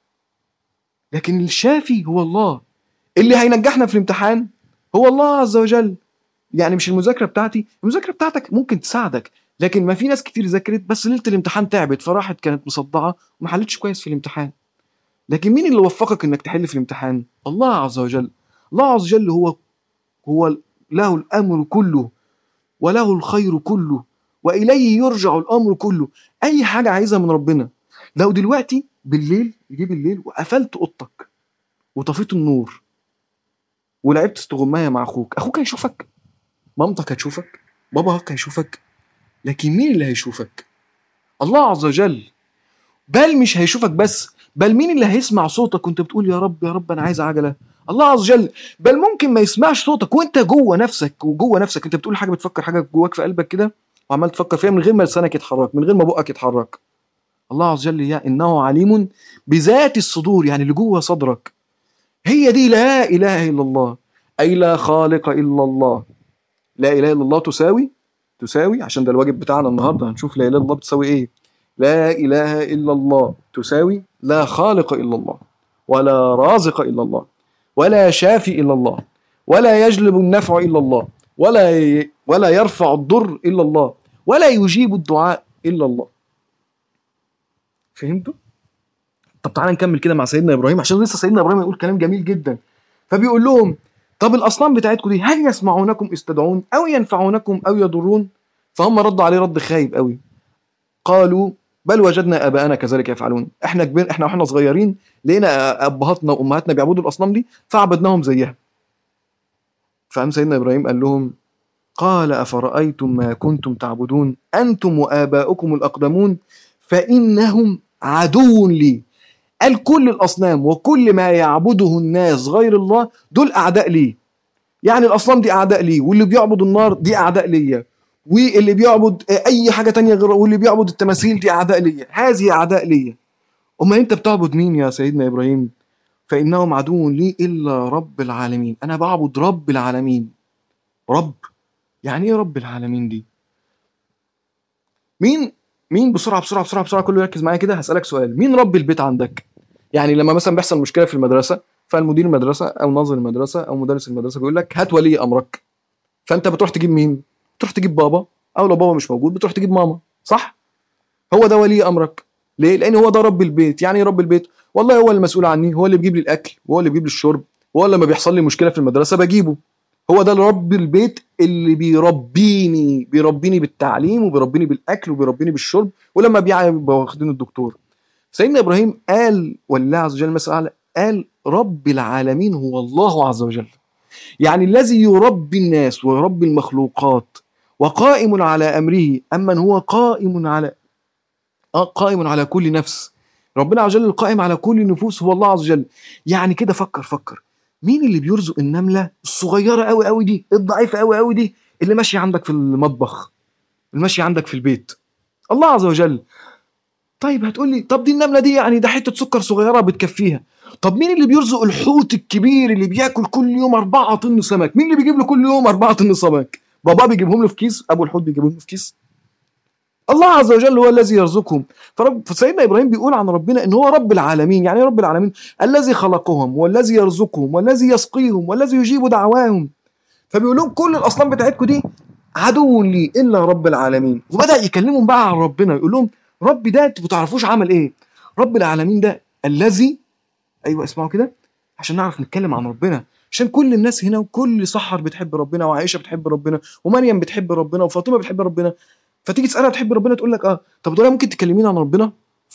لكن الشافي هو الله اللي هينجحنا في الامتحان هو الله عز وجل يعني مش المذاكره بتاعتي المذاكره بتاعتك ممكن تساعدك لكن ما في ناس كتير ذاكرت بس ليله الامتحان تعبت فراحت كانت مصدعه وما حلتش كويس في الامتحان لكن مين اللي وفقك انك تحل في الامتحان الله عز وجل الله عز وجل هو هو له الامر كله وله الخير كله واليه يرجع الامر كله اي حاجه عايزها من ربنا لو دلوقتي بالليل يجي بالليل وقفلت اوضتك وطفيت النور ولعبت استغمايه مع اخوك اخوك هيشوفك مامتك هتشوفك باباك هيشوفك لكن مين اللي هيشوفك الله عز وجل بل مش هيشوفك بس بل مين اللي هيسمع صوتك وانت بتقول يا رب يا رب انا عايز عجله الله عز وجل بل ممكن ما يسمعش صوتك وانت جوه نفسك وجوه نفسك انت بتقول حاجه بتفكر حاجه جواك في قلبك كده وعمال تفكر فيها من غير ما لسانك يتحرك من غير ما بقك يتحرك الله عز وجل يا انه عليم بذات الصدور يعني اللي جوه صدرك هي دي لا اله الا الله اي لا خالق الا الله لا اله الا الله تساوي تساوي عشان ده الواجب بتاعنا النهارده هنشوف لا اله الا الله بتساوي ايه لا اله الا الله تساوي لا خالق الا الله ولا رازق الا الله ولا شافي الا الله ولا يجلب النفع الا الله ولا ي... ولا يرفع الضر الا الله ولا يجيب الدعاء الا الله فهمتوا طب تعالى نكمل كده مع سيدنا ابراهيم عشان لسه سيدنا ابراهيم يقول كلام جميل جدا فبيقول لهم طب الاصنام بتاعتكم دي هل يسمعونكم استدعون او ينفعونكم او يضرون فهم ردوا عليه رد خايب قوي قالوا بل وجدنا اباءنا كذلك يفعلون احنا كبير احنا واحنا صغيرين لقينا ابهاتنا وامهاتنا بيعبدوا الاصنام دي فعبدناهم زيها فقام سيدنا ابراهيم قال لهم قال أفرأيتم ما كنتم تعبدون أنتم وآباؤكم الأقدمون فإنهم عدو لي قال كل الأصنام وكل ما يعبده الناس غير الله دول أعداء لي يعني الأصنام دي أعداء لي واللي بيعبد النار دي أعداء ليا واللي بيعبد أي حاجة تانية غير واللي بيعبد التماثيل دي أعداء ليا هذه أعداء ليا أما أنت بتعبد مين يا سيدنا إبراهيم فإنهم عدو لي إلا رب العالمين أنا بعبد رب العالمين رب يعني إيه رب العالمين دي مين مين بسرعة بسرعة بسرعة بسرعة كله يركز معايا كده هسألك سؤال مين رب البيت عندك يعني لما مثلا بيحصل مشكلة في المدرسة فالمدير المدرسة أو ناظر المدرسة أو مدرس المدرسة بيقول لك هات ولي أمرك فأنت بتروح تجيب مين بتروح تجيب بابا أو لو بابا مش موجود بتروح تجيب ماما صح هو ده ولي أمرك ليه لأن هو ده رب البيت يعني إيه رب البيت والله هو المسؤول عني هو اللي بيجيب لي الاكل وهو اللي بيجيب لي الشرب وهو لما بيحصل لي مشكله في المدرسه بجيبه هو ده رب البيت اللي بيربيني بيربيني بالتعليم وبيربيني بالاكل وبيربيني بالشرب ولما بيبقى واخدين الدكتور سيدنا ابراهيم قال والله عز وجل مثل اعلى قال رب العالمين هو الله عز وجل يعني الذي يربي الناس ويربي المخلوقات وقائم على امره اما هو قائم على آه قائم على كل نفس ربنا عز وجل القائم على كل النفوس هو الله عز وجل يعني كده فكر فكر مين اللي بيرزق النمله الصغيره قوي قوي دي الضعيفه قوي قوي دي اللي ماشيه عندك في المطبخ اللي ماشيه عندك في البيت الله عز وجل طيب هتقول لي طب دي النمله دي يعني ده حته سكر صغيره بتكفيها طب مين اللي بيرزق الحوت الكبير اللي بياكل كل يوم أربعة طن سمك مين اللي بيجيب له كل يوم أربعة طن سمك بابا بيجيبهم له في كيس ابو الحوت بيجيبهم له في كيس الله عز وجل هو الذي يرزقهم فرب فسيدنا ابراهيم بيقول عن ربنا ان هو رب العالمين يعني ايه رب العالمين الذي خلقهم والذي يرزقهم والذي يسقيهم والذي يجيب دعواهم فبيقول لهم كل الاصنام بتاعتكم دي عدو لي الا رب العالمين وبدا يكلمهم بقى عن ربنا يقول لهم رب ده انتوا ما تعرفوش عمل ايه رب العالمين ده الذي ايوه اسمعوا كده عشان نعرف نتكلم عن ربنا عشان كل الناس هنا وكل سحر بتحب ربنا وعائشه بتحب ربنا ومريم بتحب ربنا وفاطمه بتحب ربنا فتيجي تسالها بتحب ربنا تقول لك اه طب تقول لها ممكن تكلميني عن ربنا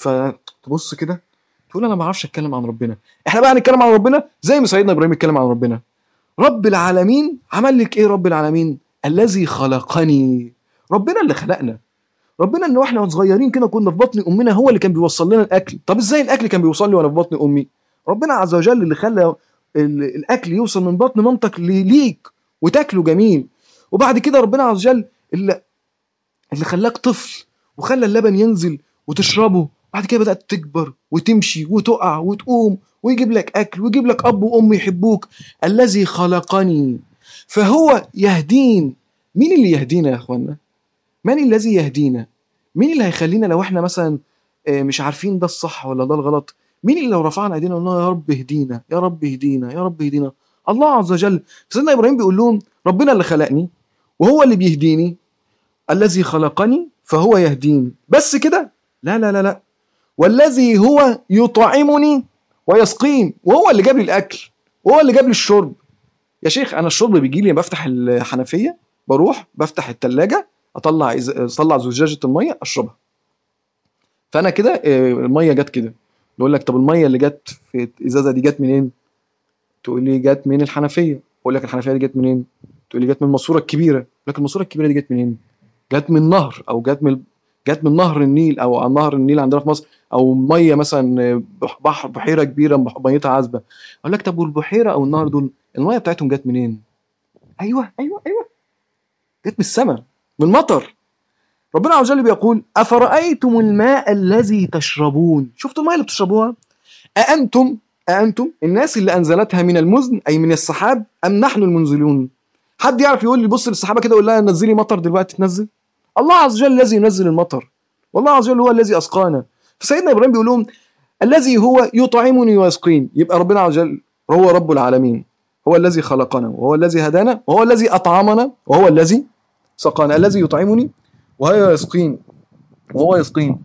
فتبص كده تقول انا ما اعرفش اتكلم عن ربنا احنا بقى هنتكلم عن ربنا زي ما سيدنا ابراهيم اتكلم عن ربنا رب العالمين عمل لك ايه رب العالمين الذي خلقني ربنا اللي خلقنا ربنا ان واحنا صغيرين كده كنا في بطن امنا هو اللي كان بيوصل لنا الاكل طب ازاي الاكل كان بيوصل لي وانا في بطن امي ربنا عز وجل اللي خلى الاكل يوصل من بطن مامتك ليك وتاكله جميل وبعد كده ربنا عز وجل اللي اللي خلاك طفل وخلى اللبن ينزل وتشربه بعد كده بدأت تكبر وتمشي وتقع وتقوم ويجيب لك أكل ويجيب لك أب وأم يحبوك الذي خلقني فهو يهدين مين اللي يهدينا يا أخوانا؟ من الذي يهدينا؟ مين اللي هيخلينا لو احنا مثلا مش عارفين ده الصح ولا ده الغلط مين اللي لو رفعنا ايدينا وقلنا يا رب اهدينا يا رب اهدينا يا رب اهدينا الله عز وجل سيدنا ابراهيم بيقول لهم ربنا اللي خلقني وهو اللي بيهديني الذي خلقني فهو يهديني بس كده لا لا لا لا والذي هو يطعمني ويسقين وهو اللي جاب لي الاكل وهو اللي جاب لي الشرب يا شيخ انا الشرب بيجي لي بفتح الحنفيه بروح بفتح الثلاجه اطلع إز... اطلع زجاجه الميه اشربها فانا كده الميه جت كده بقول لك طب الميه اللي جت في الازازه دي جت منين تقول لي جت من الحنفيه اقول لك الحنفيه دي جت منين تقول لي جت من الماسوره الكبيره لكن الماسوره الكبيره دي جت منين جت من نهر او جت من جت من نهر النيل او عن نهر النيل عندنا في مصر او ميه مثلا بحر بحيره كبيره ميتها عذبه اقول لك طب والبحيره او النهر دول الميه بتاعتهم جت منين؟ ايوه ايوه ايوه جت من السماء من المطر ربنا عز وجل بيقول افرايتم الماء الذي تشربون شفتوا الماء اللي بتشربوها؟ أأنتم أأنتم الناس اللي أنزلتها من المزن أي من السحاب أم نحن المنزلون؟ حد يعرف يقول لي بص للسحابة كده ويقول لها نزلي مطر دلوقتي تنزل؟ الله عز وجل الذي ينزل المطر والله عز وجل هو الذي أسقانا فسيدنا إبراهيم بيقول لهم الذي هو يطعمني ويسقين يبقى ربنا عز وجل هو رب العالمين هو الذي خلقنا وهو الذي هدانا وهو الذي أطعمنا وهو الذي سقانا الذي يطعمني وهو يسقين وهو يسقين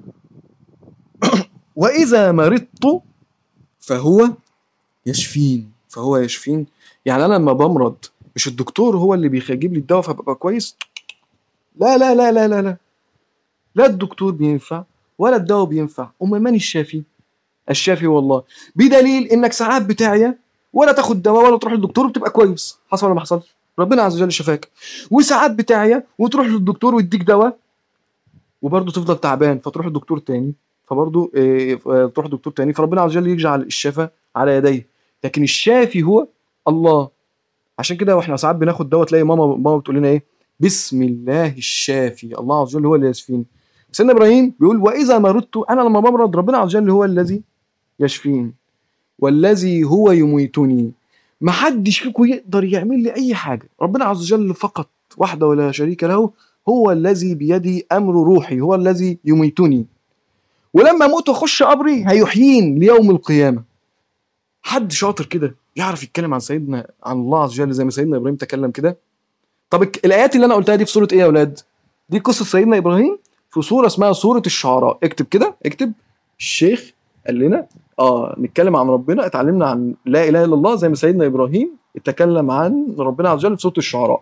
وإذا مرضت فهو يشفين فهو يشفين يعني أنا لما بمرض مش الدكتور هو اللي بيجيب لي الدواء فببقى كويس لا لا لا لا لا لا لا الدكتور بينفع ولا الدواء بينفع أمال من الشافي الشافي والله بدليل انك ساعات بتاعية ولا تاخد دواء ولا تروح للدكتور وبتبقى كويس حصل ولا ما حصلش ربنا عز وجل شفاك وساعات بتاعية وتروح للدكتور ويديك دواء وبرضه تفضل تعبان فتروح لدكتور تاني فبرضه آه، تروح لدكتور تاني فربنا عز وجل يجعل الشفاء على يديه لكن الشافي هو الله عشان كده واحنا ساعات بناخد دواء تلاقي ماما ماما بتقول لنا ايه بسم الله الشافي الله عز وجل هو اللي يشفيني سيدنا ابراهيم بيقول واذا مرضت انا لما بمرض ربنا عز وجل هو الذي يشفيني والذي هو يميتني ما حدش فيكم يقدر يعمل لي اي حاجه ربنا عز وجل فقط وحده ولا شريك له هو الذي بيده امر روحي هو الذي يميتني ولما اموت واخش قبري هيحيين ليوم القيامه حد شاطر كده يعرف يتكلم عن سيدنا عن الله عز وجل زي ما سيدنا ابراهيم تكلم كده طب الك- الايات اللي انا قلتها دي في سوره ايه يا اولاد دي قصه سيدنا ابراهيم في سوره اسمها سوره الشعراء اكتب كده اكتب الشيخ قال لنا اه نتكلم عن ربنا اتعلمنا عن لا اله الا الله زي ما سيدنا ابراهيم اتكلم عن ربنا عز وجل في سوره الشعراء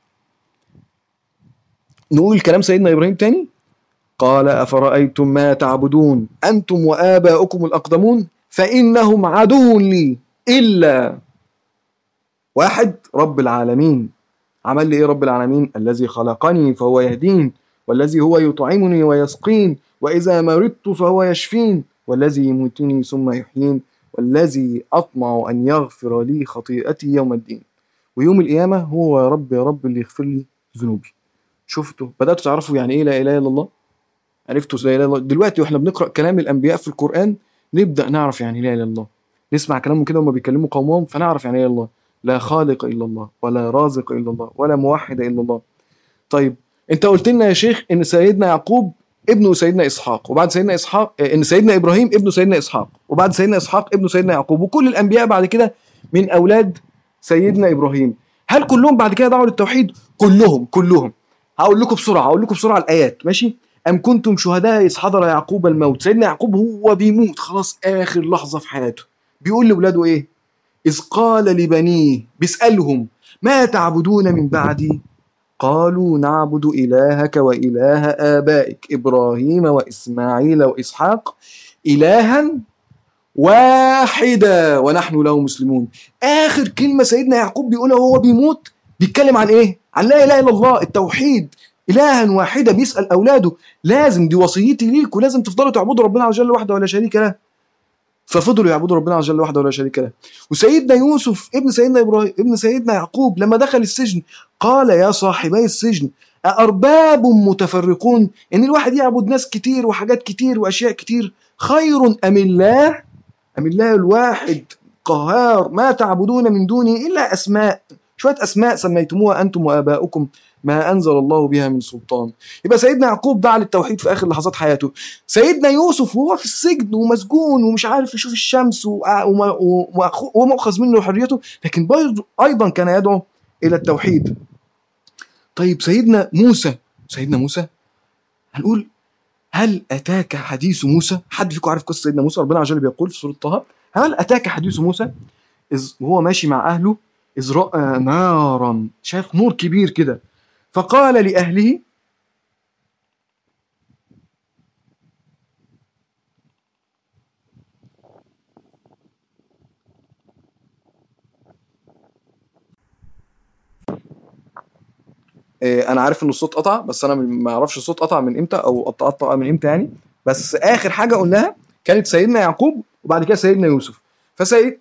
نقول كلام سيدنا ابراهيم تاني قال افرايتم ما تعبدون انتم واباؤكم الاقدمون فانهم عدو لي الا واحد رب العالمين عمل لي ايه رب العالمين الذي خلقني فهو يهدين والذي هو يطعمني ويسقين واذا مرضت فهو يشفين والذي يميتني ثم يحيين والذي اطمع ان يغفر لي خطيئتي يوم الدين ويوم القيامه هو يا رب يا رب اللي يغفر لي ذنوبي شفتوا بداتوا تعرفوا يعني ايه لا اله الا الله عرفتوا لا اله الا الله دلوقتي واحنا بنقرا كلام الانبياء في القران نبدا نعرف يعني لا اله الا الله نسمع كلامهم كده وهم بيكلموا قومهم فنعرف يعني ايه الله لا خالق الا الله ولا رازق الا الله ولا موحد الا الله طيب انت قلت لنا يا شيخ ان سيدنا يعقوب ابنه سيدنا اسحاق وبعد سيدنا اسحاق آه، ان سيدنا ابراهيم ابنه سيدنا اسحاق وبعد سيدنا اسحاق ابنه سيدنا يعقوب وكل الانبياء بعد كده من اولاد سيدنا ابراهيم هل كلهم بعد كده دعوا للتوحيد كلهم كلهم هقول لكم بسرعه هقول لكم بسرعه الايات ماشي ام كنتم شهداء اذ حضر يعقوب الموت سيدنا يعقوب هو بيموت خلاص اخر لحظه في حياته بيقول لاولاده ايه اذ قال لبنيه بيسالهم ما تعبدون من بعدي قالوا نعبد إلهك وإله آبائك إبراهيم وإسماعيل وإسحاق إلها واحدا ونحن له مسلمون آخر كلمة سيدنا يعقوب بيقولها وهو بيموت بيتكلم عن إيه؟ عن لا إله إلا الله التوحيد إلها واحدا بيسأل أولاده لازم دي وصيتي ليك ولازم تفضلوا تعبدوا ربنا عز وجل وحده ولا شريك له ففضلوا يعبدوا ربنا عز وجل وحده ولا شريك له وسيدنا يوسف ابن سيدنا ابراهيم ابن سيدنا يعقوب لما دخل السجن قال يا صاحبي السجن أأرباب متفرقون إن الواحد يعبد ناس كتير وحاجات كتير وأشياء كتير خير أم الله أم الله الواحد قهار ما تعبدون من دونه إلا أسماء شوية أسماء سميتموها أنتم وآباؤكم ما أنزل الله بها من سلطان يبقى سيدنا يعقوب دعا للتوحيد في آخر لحظات حياته سيدنا يوسف وهو في السجن ومسجون ومش عارف يشوف الشمس وما- وما- وما- ومؤخذ منه حريته لكن برضه أيضا كان يدعو إلى التوحيد طيب سيدنا موسى سيدنا موسى هنقول هل اتاك حديث موسى حد فيكم عارف قصه سيدنا موسى ربنا عز وجل بيقول في سوره طه هل اتاك حديث موسى اذ وهو ماشي مع اهله اذ راى نارا شاف نور كبير كده فقال لاهله إيه، انا عارف ان الصوت قطع بس انا ما اعرفش الصوت قطع من امتى او قطع قطع من امتى يعني بس اخر حاجه قلناها كانت سيدنا يعقوب وبعد كده سيدنا يوسف فسيد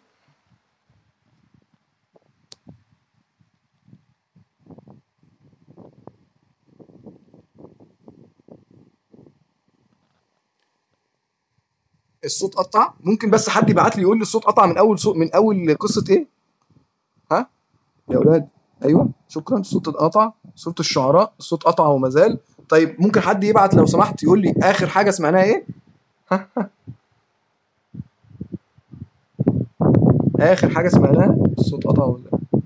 الصوت قطع ممكن بس حد يبعت لي يقول لي الصوت قطع من اول صوت من اول قصه ايه ها يا اولاد ايوه شكرا الصوت اتقطع صوت الشعراء الصوت قطع وما زال طيب ممكن حد يبعت لو سمحت يقول لي اخر حاجه سمعناها ايه ها ها. اخر حاجه سمعناها الصوت قطع ولا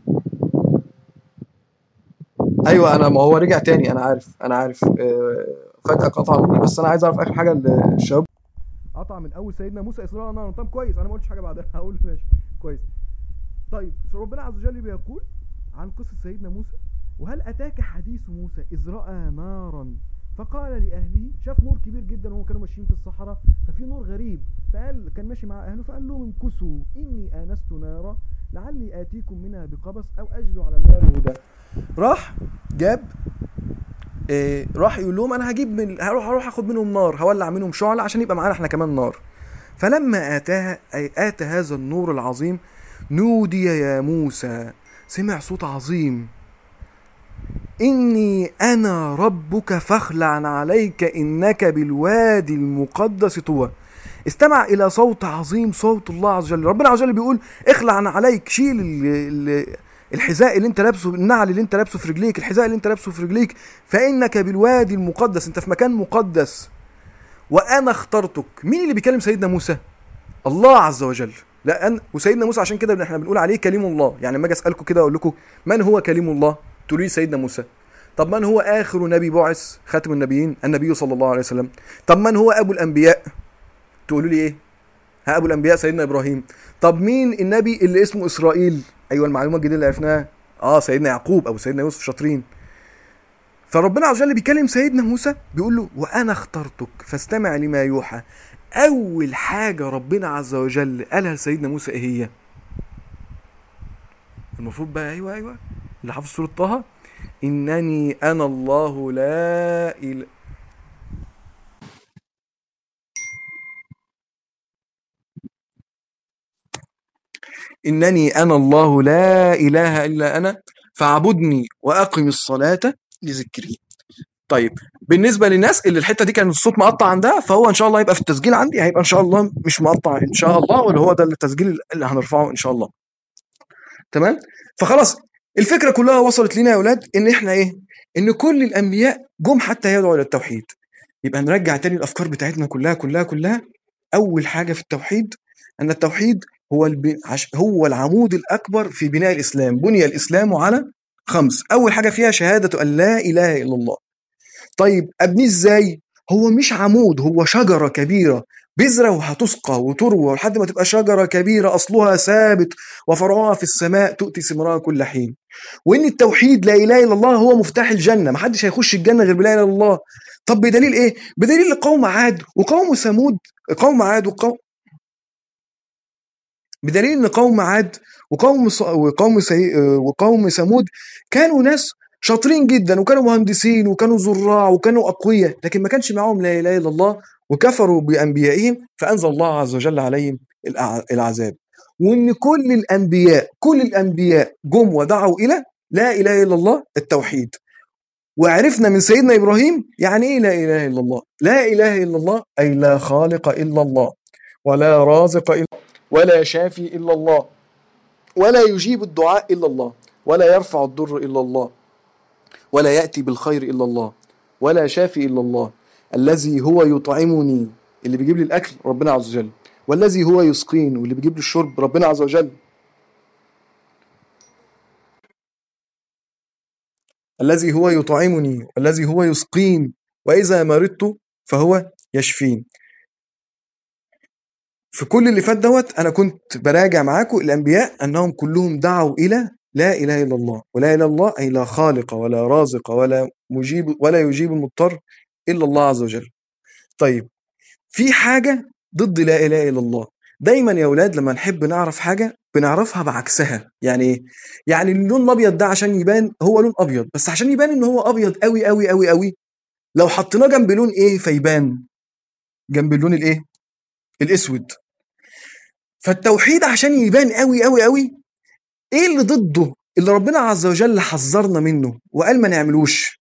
ايوه انا ما هو رجع تاني انا عارف انا عارف آه، فجاه قطع مني بس انا عايز اعرف اخر حاجه الشباب قطع من اول سيدنا موسى اسراء نارا طب كويس انا ما قلتش حاجه بعدها هقول ماشي كويس طيب ربنا عز وجل بيقول عن قصه سيدنا موسى وهل اتاك حديث موسى اذ راى نارا فقال لاهله شاف نور كبير جدا وهم كانوا ماشيين في الصحراء ففي نور غريب فقال كان ماشي مع اهله فقال لهم امكثوا اني انست نارا لعلي اتيكم منها بقبس او اجد على النار هدى راح جاب إيه راح يقول لهم انا هجيب من هروح هروح اخد منهم نار هولع منهم شعلة عشان يبقى معانا احنا كمان نار فلما اتاها اي اتى هذا النور العظيم نودي يا موسى سمع صوت عظيم إني أنا ربك فاخلع عليك إنك بالوادي المقدس طوى استمع إلى صوت عظيم صوت الله عز وجل ربنا عز وجل بيقول اخلع عليك شيل ال- ال- الحذاء اللي انت لابسه النعل اللي انت لابسه في رجليك الحذاء اللي انت لابسه في رجليك فإنك بالوادي المقدس انت في مكان مقدس وأنا اخترتك مين اللي بيكلم سيدنا موسى الله عز وجل لأن وسيدنا موسى عشان كده احنا بنقول عليه كليم الله يعني لما اجي اسالكم كده اقول لكم من هو كليم الله تقولوا لي سيدنا موسى طب من هو اخر نبي بعث خاتم النبيين النبي صلى الله عليه وسلم طب من هو ابو الانبياء تقولوا لي ايه ها ابو الانبياء سيدنا ابراهيم طب مين النبي اللي اسمه اسرائيل ايوه المعلومه الجديده اللي عرفناها اه سيدنا يعقوب او سيدنا يوسف شاطرين فربنا عز وجل بيكلم سيدنا موسى بيقول له وانا اخترتك فاستمع لما يوحى اول حاجه ربنا عز وجل قالها لسيدنا موسى ايه هي المفروض بقى ايوه ايوه اللي حافظ سوره طه انني انا الله لا اله انني انا الله لا اله الا انا فاعبدني واقم الصلاه لذكري طيب بالنسبه للناس اللي الحته دي كان الصوت مقطع عندها فهو ان شاء الله هيبقى في التسجيل عندي هيبقى ان شاء الله مش مقطع ان شاء الله ولا هو ده التسجيل اللي هنرفعه ان شاء الله تمام فخلاص الفكره كلها وصلت لنا يا اولاد ان احنا ايه ان كل الانبياء جم حتى يدعوا الى التوحيد يبقى نرجع تاني الافكار بتاعتنا كلها كلها كلها اول حاجه في التوحيد ان التوحيد هو الب... عش... هو العمود الاكبر في بناء الاسلام بني الاسلام على خمس اول حاجه فيها شهاده ان لا اله الا الله طيب ابنيه ازاي هو مش عمود هو شجره كبيره بذره وهتسقى وتروى لحد ما تبقى شجره كبيره اصلها ثابت وفرعها في السماء تؤتي ثمارها كل حين وان التوحيد لا اله الا الله هو مفتاح الجنه محدش هيخش الجنه غير بلا اله الا الله طب بدليل ايه بدليل قوم عاد وقوم ثمود قوم عاد وقوم بدليل ان قوم عاد وقوم ص... وقوم سي... وقوم ثمود كانوا ناس شاطرين جدا وكانوا مهندسين وكانوا زراع وكانوا اقوياء لكن ما كانش معاهم لا اله الا الله وكفروا بانبيائهم فانزل الله عز وجل عليهم الأع- العذاب وان كل الانبياء كل الانبياء جم ودعوا الى لا اله الا الله التوحيد وعرفنا من سيدنا ابراهيم يعني ايه لا اله الا الله لا اله الا الله اي لا خالق الا الله ولا رازق الا ولا شافي الا الله ولا يجيب الدعاء الا الله ولا يرفع الضر الا الله ولا ياتي بالخير الا الله ولا شافي الا الله الذي هو يطعمني اللي بيجيب لي الاكل ربنا عز وجل والذي هو يسقين واللي بيجيب لي الشرب ربنا عز وجل الذي هو يطعمني والذي هو يسقين واذا مرضت فهو يشفين في كل اللي فات دوت انا كنت براجع معاكم الانبياء انهم كلهم دعوا الى لا اله الا الله ولا اله الا الله اي لا خالق ولا رازق ولا مجيب ولا يجيب المضطر الا الله عز وجل طيب في حاجه ضد لا اله الا الله دايما يا اولاد لما نحب نعرف حاجه بنعرفها بعكسها يعني ايه يعني اللون الابيض ده عشان يبان هو لون ابيض بس عشان يبان ان هو ابيض قوي قوي قوي قوي لو حطيناه جنب لون ايه فيبان جنب اللون الايه الاسود فالتوحيد عشان يبان قوي قوي قوي ايه اللي ضده اللي ربنا عز وجل حذرنا منه وقال ما نعملوش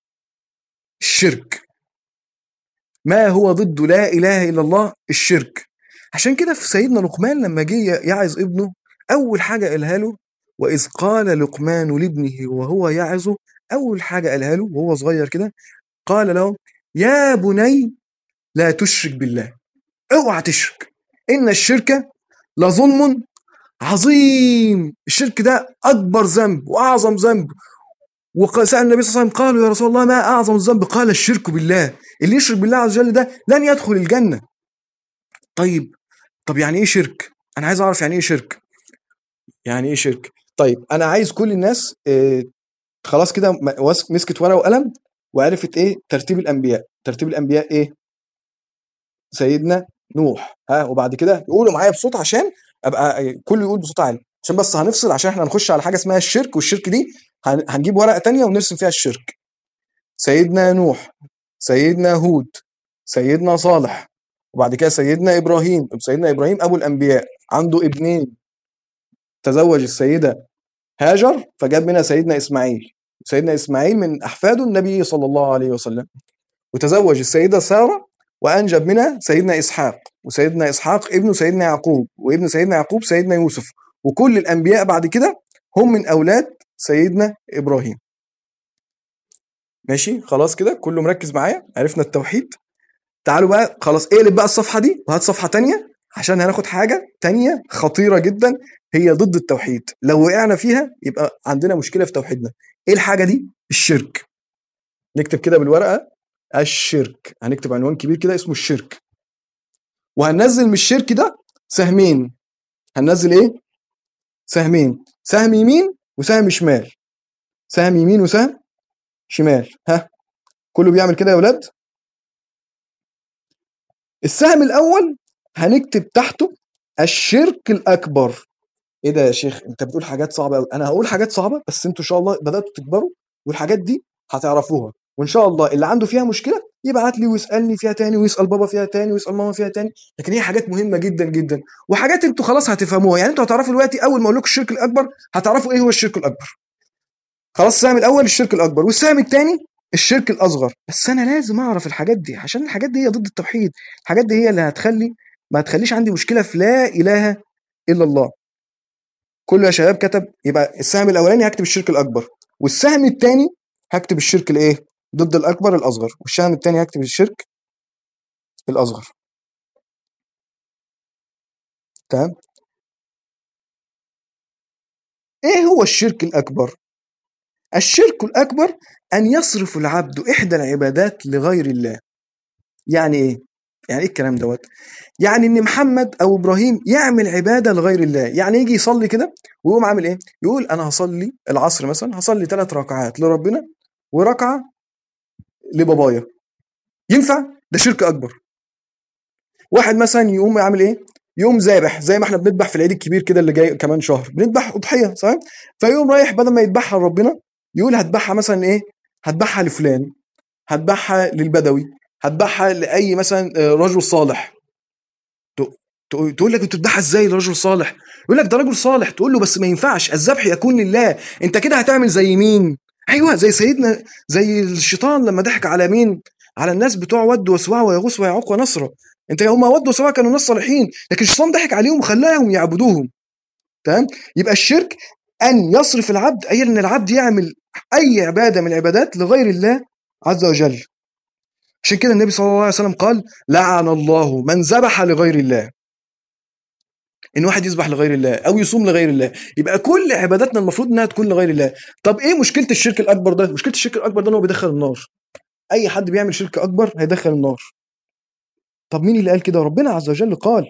الشرك ما هو ضد لا اله الا الله الشرك عشان كده في سيدنا لقمان لما جه يعظ ابنه اول حاجه قالها له واذ قال لقمان لابنه وهو يعظه اول حاجه قالها له وهو صغير كده قال له يا بني لا تشرك بالله اوعى تشرك ان الشرك لظلم عظيم الشرك ده اكبر ذنب واعظم ذنب وسال النبي صلى الله عليه وسلم قالوا يا رسول الله ما اعظم الذنب قال الشرك بالله اللي يشرك بالله عز وجل ده لن يدخل الجنه طيب طب يعني ايه شرك انا عايز اعرف يعني ايه شرك يعني ايه شرك طيب انا عايز كل الناس إيه خلاص كده م- واس- مسكت ورقه وقلم وعرفت ايه ترتيب الانبياء ترتيب الانبياء ايه سيدنا نوح ها وبعد كده يقولوا معايا بصوت عشان ابقى كله يقول بصوت عالي عشان بس هنفصل عشان احنا هنخش على حاجه اسمها الشرك والشرك دي هن- هنجيب ورقه تانية ونرسم فيها الشرك سيدنا نوح سيدنا هود سيدنا صالح وبعد كده سيدنا ابراهيم سيدنا ابراهيم ابو الانبياء عنده ابنين تزوج السيده هاجر فجاب منها سيدنا اسماعيل سيدنا اسماعيل من احفاده النبي صلى الله عليه وسلم وتزوج السيده ساره وانجب منها سيدنا اسحاق وسيدنا اسحاق ابنه سيدنا يعقوب وابن سيدنا يعقوب سيدنا يوسف وكل الانبياء بعد كده هم من اولاد سيدنا ابراهيم ماشي خلاص كده كله مركز معايا عرفنا التوحيد تعالوا بقى خلاص اقلب بقى الصفحه دي وهات صفحه تانية عشان هناخد حاجه تانية خطيره جدا هي ضد التوحيد لو وقعنا فيها يبقى عندنا مشكله في توحيدنا ايه الحاجه دي الشرك نكتب كده بالورقه الشرك هنكتب عنوان كبير كده اسمه الشرك وهننزل من الشرك ده سهمين هننزل ايه سهمين سهم يمين وسهم شمال سهم يمين وسهم شمال ها كله بيعمل كده يا ولاد السهم الاول هنكتب تحته الشرك الاكبر ايه ده يا شيخ انت بتقول حاجات صعبه قوي انا هقول حاجات صعبه بس انتوا ان شاء الله بداتوا تكبروا والحاجات دي هتعرفوها وان شاء الله اللي عنده فيها مشكله يبعت لي ويسالني فيها تاني ويسال بابا فيها تاني ويسال ماما فيها تاني لكن هي حاجات مهمه جدا جدا وحاجات انتوا خلاص هتفهموها يعني انتوا هتعرفوا دلوقتي اول ما اقول لكم الشرك الاكبر هتعرفوا ايه هو الشرك الاكبر خلاص السهم الاول الشرك الاكبر والسهم الثاني الشرك الاصغر بس انا لازم اعرف الحاجات دي عشان الحاجات دي هي ضد التوحيد الحاجات دي هي اللي هتخلي ما هتخليش عندي مشكله في لا اله الا الله كله يا شباب كتب يبقى السهم الاولاني هكتب الشرك الاكبر والسهم الثاني هكتب الشرك الايه ضد الاكبر الاصغر والسهم الثاني هكتب الشرك الاصغر تمام ايه هو الشرك الاكبر الشرك الاكبر ان يصرف العبد احدى العبادات لغير الله يعني ايه يعني ايه الكلام دوت يعني ان محمد او ابراهيم يعمل عباده لغير الله يعني يجي يصلي كده ويقوم عامل ايه يقول انا هصلي العصر مثلا هصلي ثلاث ركعات لربنا وركعه لبابايا ينفع ده شرك اكبر واحد مثلا يقوم يعمل ايه يقوم ذابح زي ما احنا بنذبح في العيد الكبير كده اللي جاي كمان شهر بنذبح اضحيه صح فيقوم رايح بدل ما يذبحها لربنا يقول هذبحها مثلا ايه هذبحها لفلان هذبحها للبدوي هذبحها لاي مثلا آه، رجل صالح ت- ت- تقول لك بتذبحها ازاي لرجل صالح يقول لك ده رجل صالح تقول له بس ما ينفعش الذبح يكون لله انت كده هتعمل زي مين ايوه زي سيدنا زي الشيطان لما ضحك على مين على الناس بتوع ود وسواع ويغوص ويعوق ونصره انت هم ود وسواع كانوا ناس صالحين لكن الشيطان ضحك عليهم وخلاهم يعبدوهم تمام يبقى الشرك ان يصرف العبد اي ان العبد يعمل اي عباده من العبادات لغير الله عز وجل عشان كده النبي صلى الله عليه وسلم قال لعن الله من ذبح لغير الله ان واحد يذبح لغير الله او يصوم لغير الله يبقى كل عباداتنا المفروض انها تكون لغير الله طب ايه مشكله الشرك الاكبر ده مشكله الشرك الاكبر ده ان هو بيدخل النار اي حد بيعمل شرك اكبر هيدخل النار طب مين اللي قال كده ربنا عز وجل قال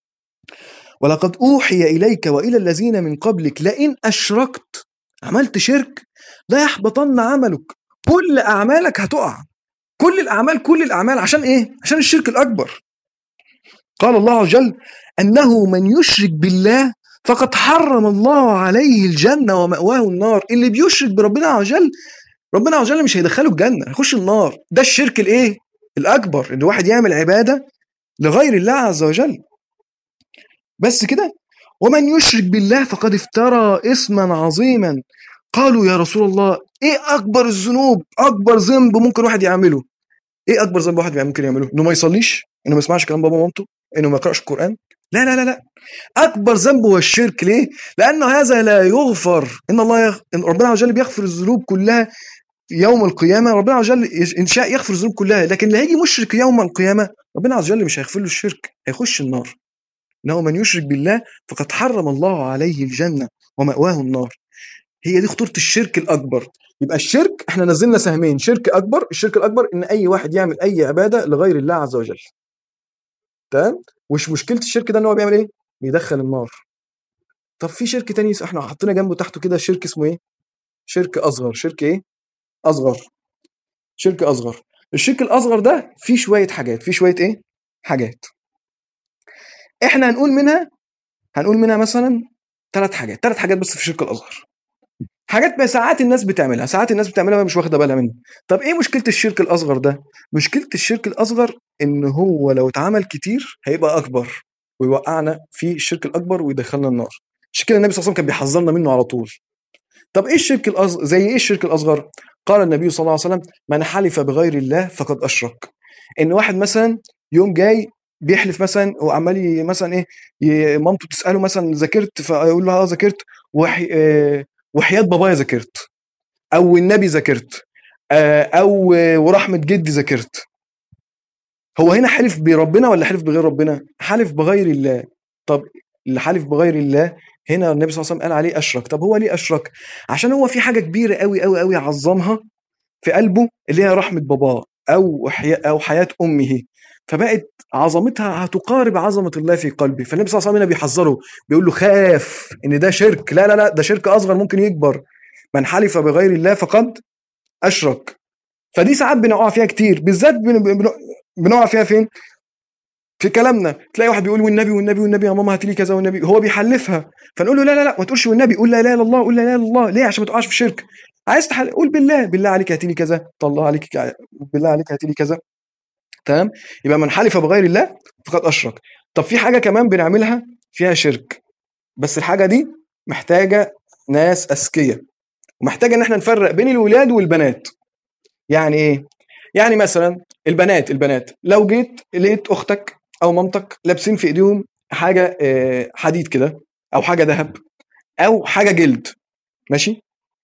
ولقد اوحي اليك والى الذين من قبلك لئن اشركت عملت شرك لا يحبطن عملك كل اعمالك هتقع كل الاعمال كل الاعمال عشان ايه عشان الشرك الاكبر قال الله عز وجل انه من يشرك بالله فقد حرم الله عليه الجنه ومأواه النار اللي بيشرك بربنا عز وجل ربنا عز وجل مش هيدخله الجنه هيخش النار ده الشرك الايه الاكبر ان واحد يعمل عباده لغير الله عز وجل بس كده ومن يشرك بالله فقد افترى اسما عظيما قالوا يا رسول الله ايه اكبر الذنوب اكبر ذنب ممكن واحد يعمله ايه اكبر ذنب واحد ممكن يعمله انه ما يصليش انه ما يسمعش كلام بابا ومامته انه ما يقراش القران لا لا لا لا اكبر ذنب هو الشرك ليه لان هذا لا يغفر ان الله يغ... إن ربنا عز وجل بيغفر الذنوب كلها في يوم القيامه ربنا عز وجل يش- ان شاء يغفر الذنوب كلها لكن اللي هيجي مشرك يوم القيامه ربنا عز وجل مش هيغفر له الشرك هيخش النار انه من يشرك بالله فقد حرم الله عليه الجنه ومأواه النار هي دي خطوره الشرك الاكبر يبقى الشرك احنا نزلنا سهمين شرك اكبر الشرك الاكبر ان اي واحد يعمل اي عباده لغير الله عز وجل تمام وش مشكله الشرك ده ان هو بيعمل ايه بيدخل النار طب في شرك تاني احنا حطينا جنبه تحته كده شرك اسمه ايه شرك اصغر شرك ايه اصغر شرك اصغر الشرك الاصغر ده فيه شويه حاجات فيه شويه ايه حاجات احنا هنقول منها هنقول منها مثلا ثلاث حاجات ثلاث حاجات بس في الشرك الاصغر حاجات ما ساعات الناس بتعملها ساعات الناس بتعملها وهي مش واخده بالها منها طب ايه مشكله الشرك الاصغر ده مشكله الشرك الاصغر ان هو لو اتعمل كتير هيبقى اكبر ويوقعنا في الشرك الاكبر ويدخلنا النار عشان كده النبي صلى الله عليه وسلم كان بيحذرنا منه على طول طب ايه الشرك الاصغر زي ايه الشرك الاصغر قال النبي صلى الله عليه وسلم من حلف بغير الله فقد اشرك ان واحد مثلا يوم جاي بيحلف مثلا وعمال ي- مثلا ايه ي- مامته تساله مثلا ذاكرت فيقول لها اه ذاكرت وحي آه، وحياه بابايا ذاكرت او النبي ذاكرت آه، او آه، ورحمه جدي ذاكرت هو هنا حلف بربنا ولا حلف بغير ربنا حلف بغير الله طب اللي حلف بغير الله هنا النبي صلى الله عليه وسلم قال عليه اشرك طب هو ليه اشرك عشان هو في حاجه كبيره قوي قوي قوي عظمها في قلبه اللي هي رحمه باباه او حياة او حياه امه فبقت عظمتها هتقارب عظمه الله في قلبي فالنبي صلى الله عليه وسلم هنا بيحذره بيقول له خاف ان ده شرك لا لا لا ده شرك اصغر ممكن يكبر من حلف بغير الله فقد اشرك فدي ساعات بنقع فيها كتير بالذات بن- بن- بنقع فيها فين في كلامنا تلاقي واحد بيقول والنبي والنبي والنبي يا ماما هات لي كذا والنبي هو بيحلفها فنقول له لا لا لا ما تقولش والنبي قول لا اله الا الله قول لا اله الا الله ليه عشان ما تقعش في الشرك عايز تحل قول بالله بالله عليك هات لي كذا الله عليك بالله عليك هات لي كذا تمام يبقى من حلف بغير الله فقد اشرك طب في حاجه كمان بنعملها فيها شرك بس الحاجه دي محتاجه ناس اذكياء ومحتاجه ان احنا نفرق بين الولاد والبنات يعني ايه يعني مثلا البنات البنات لو جيت لقيت اختك او مامتك لابسين في ايديهم حاجه آه، حديد كده او حاجه ذهب او حاجه جلد ماشي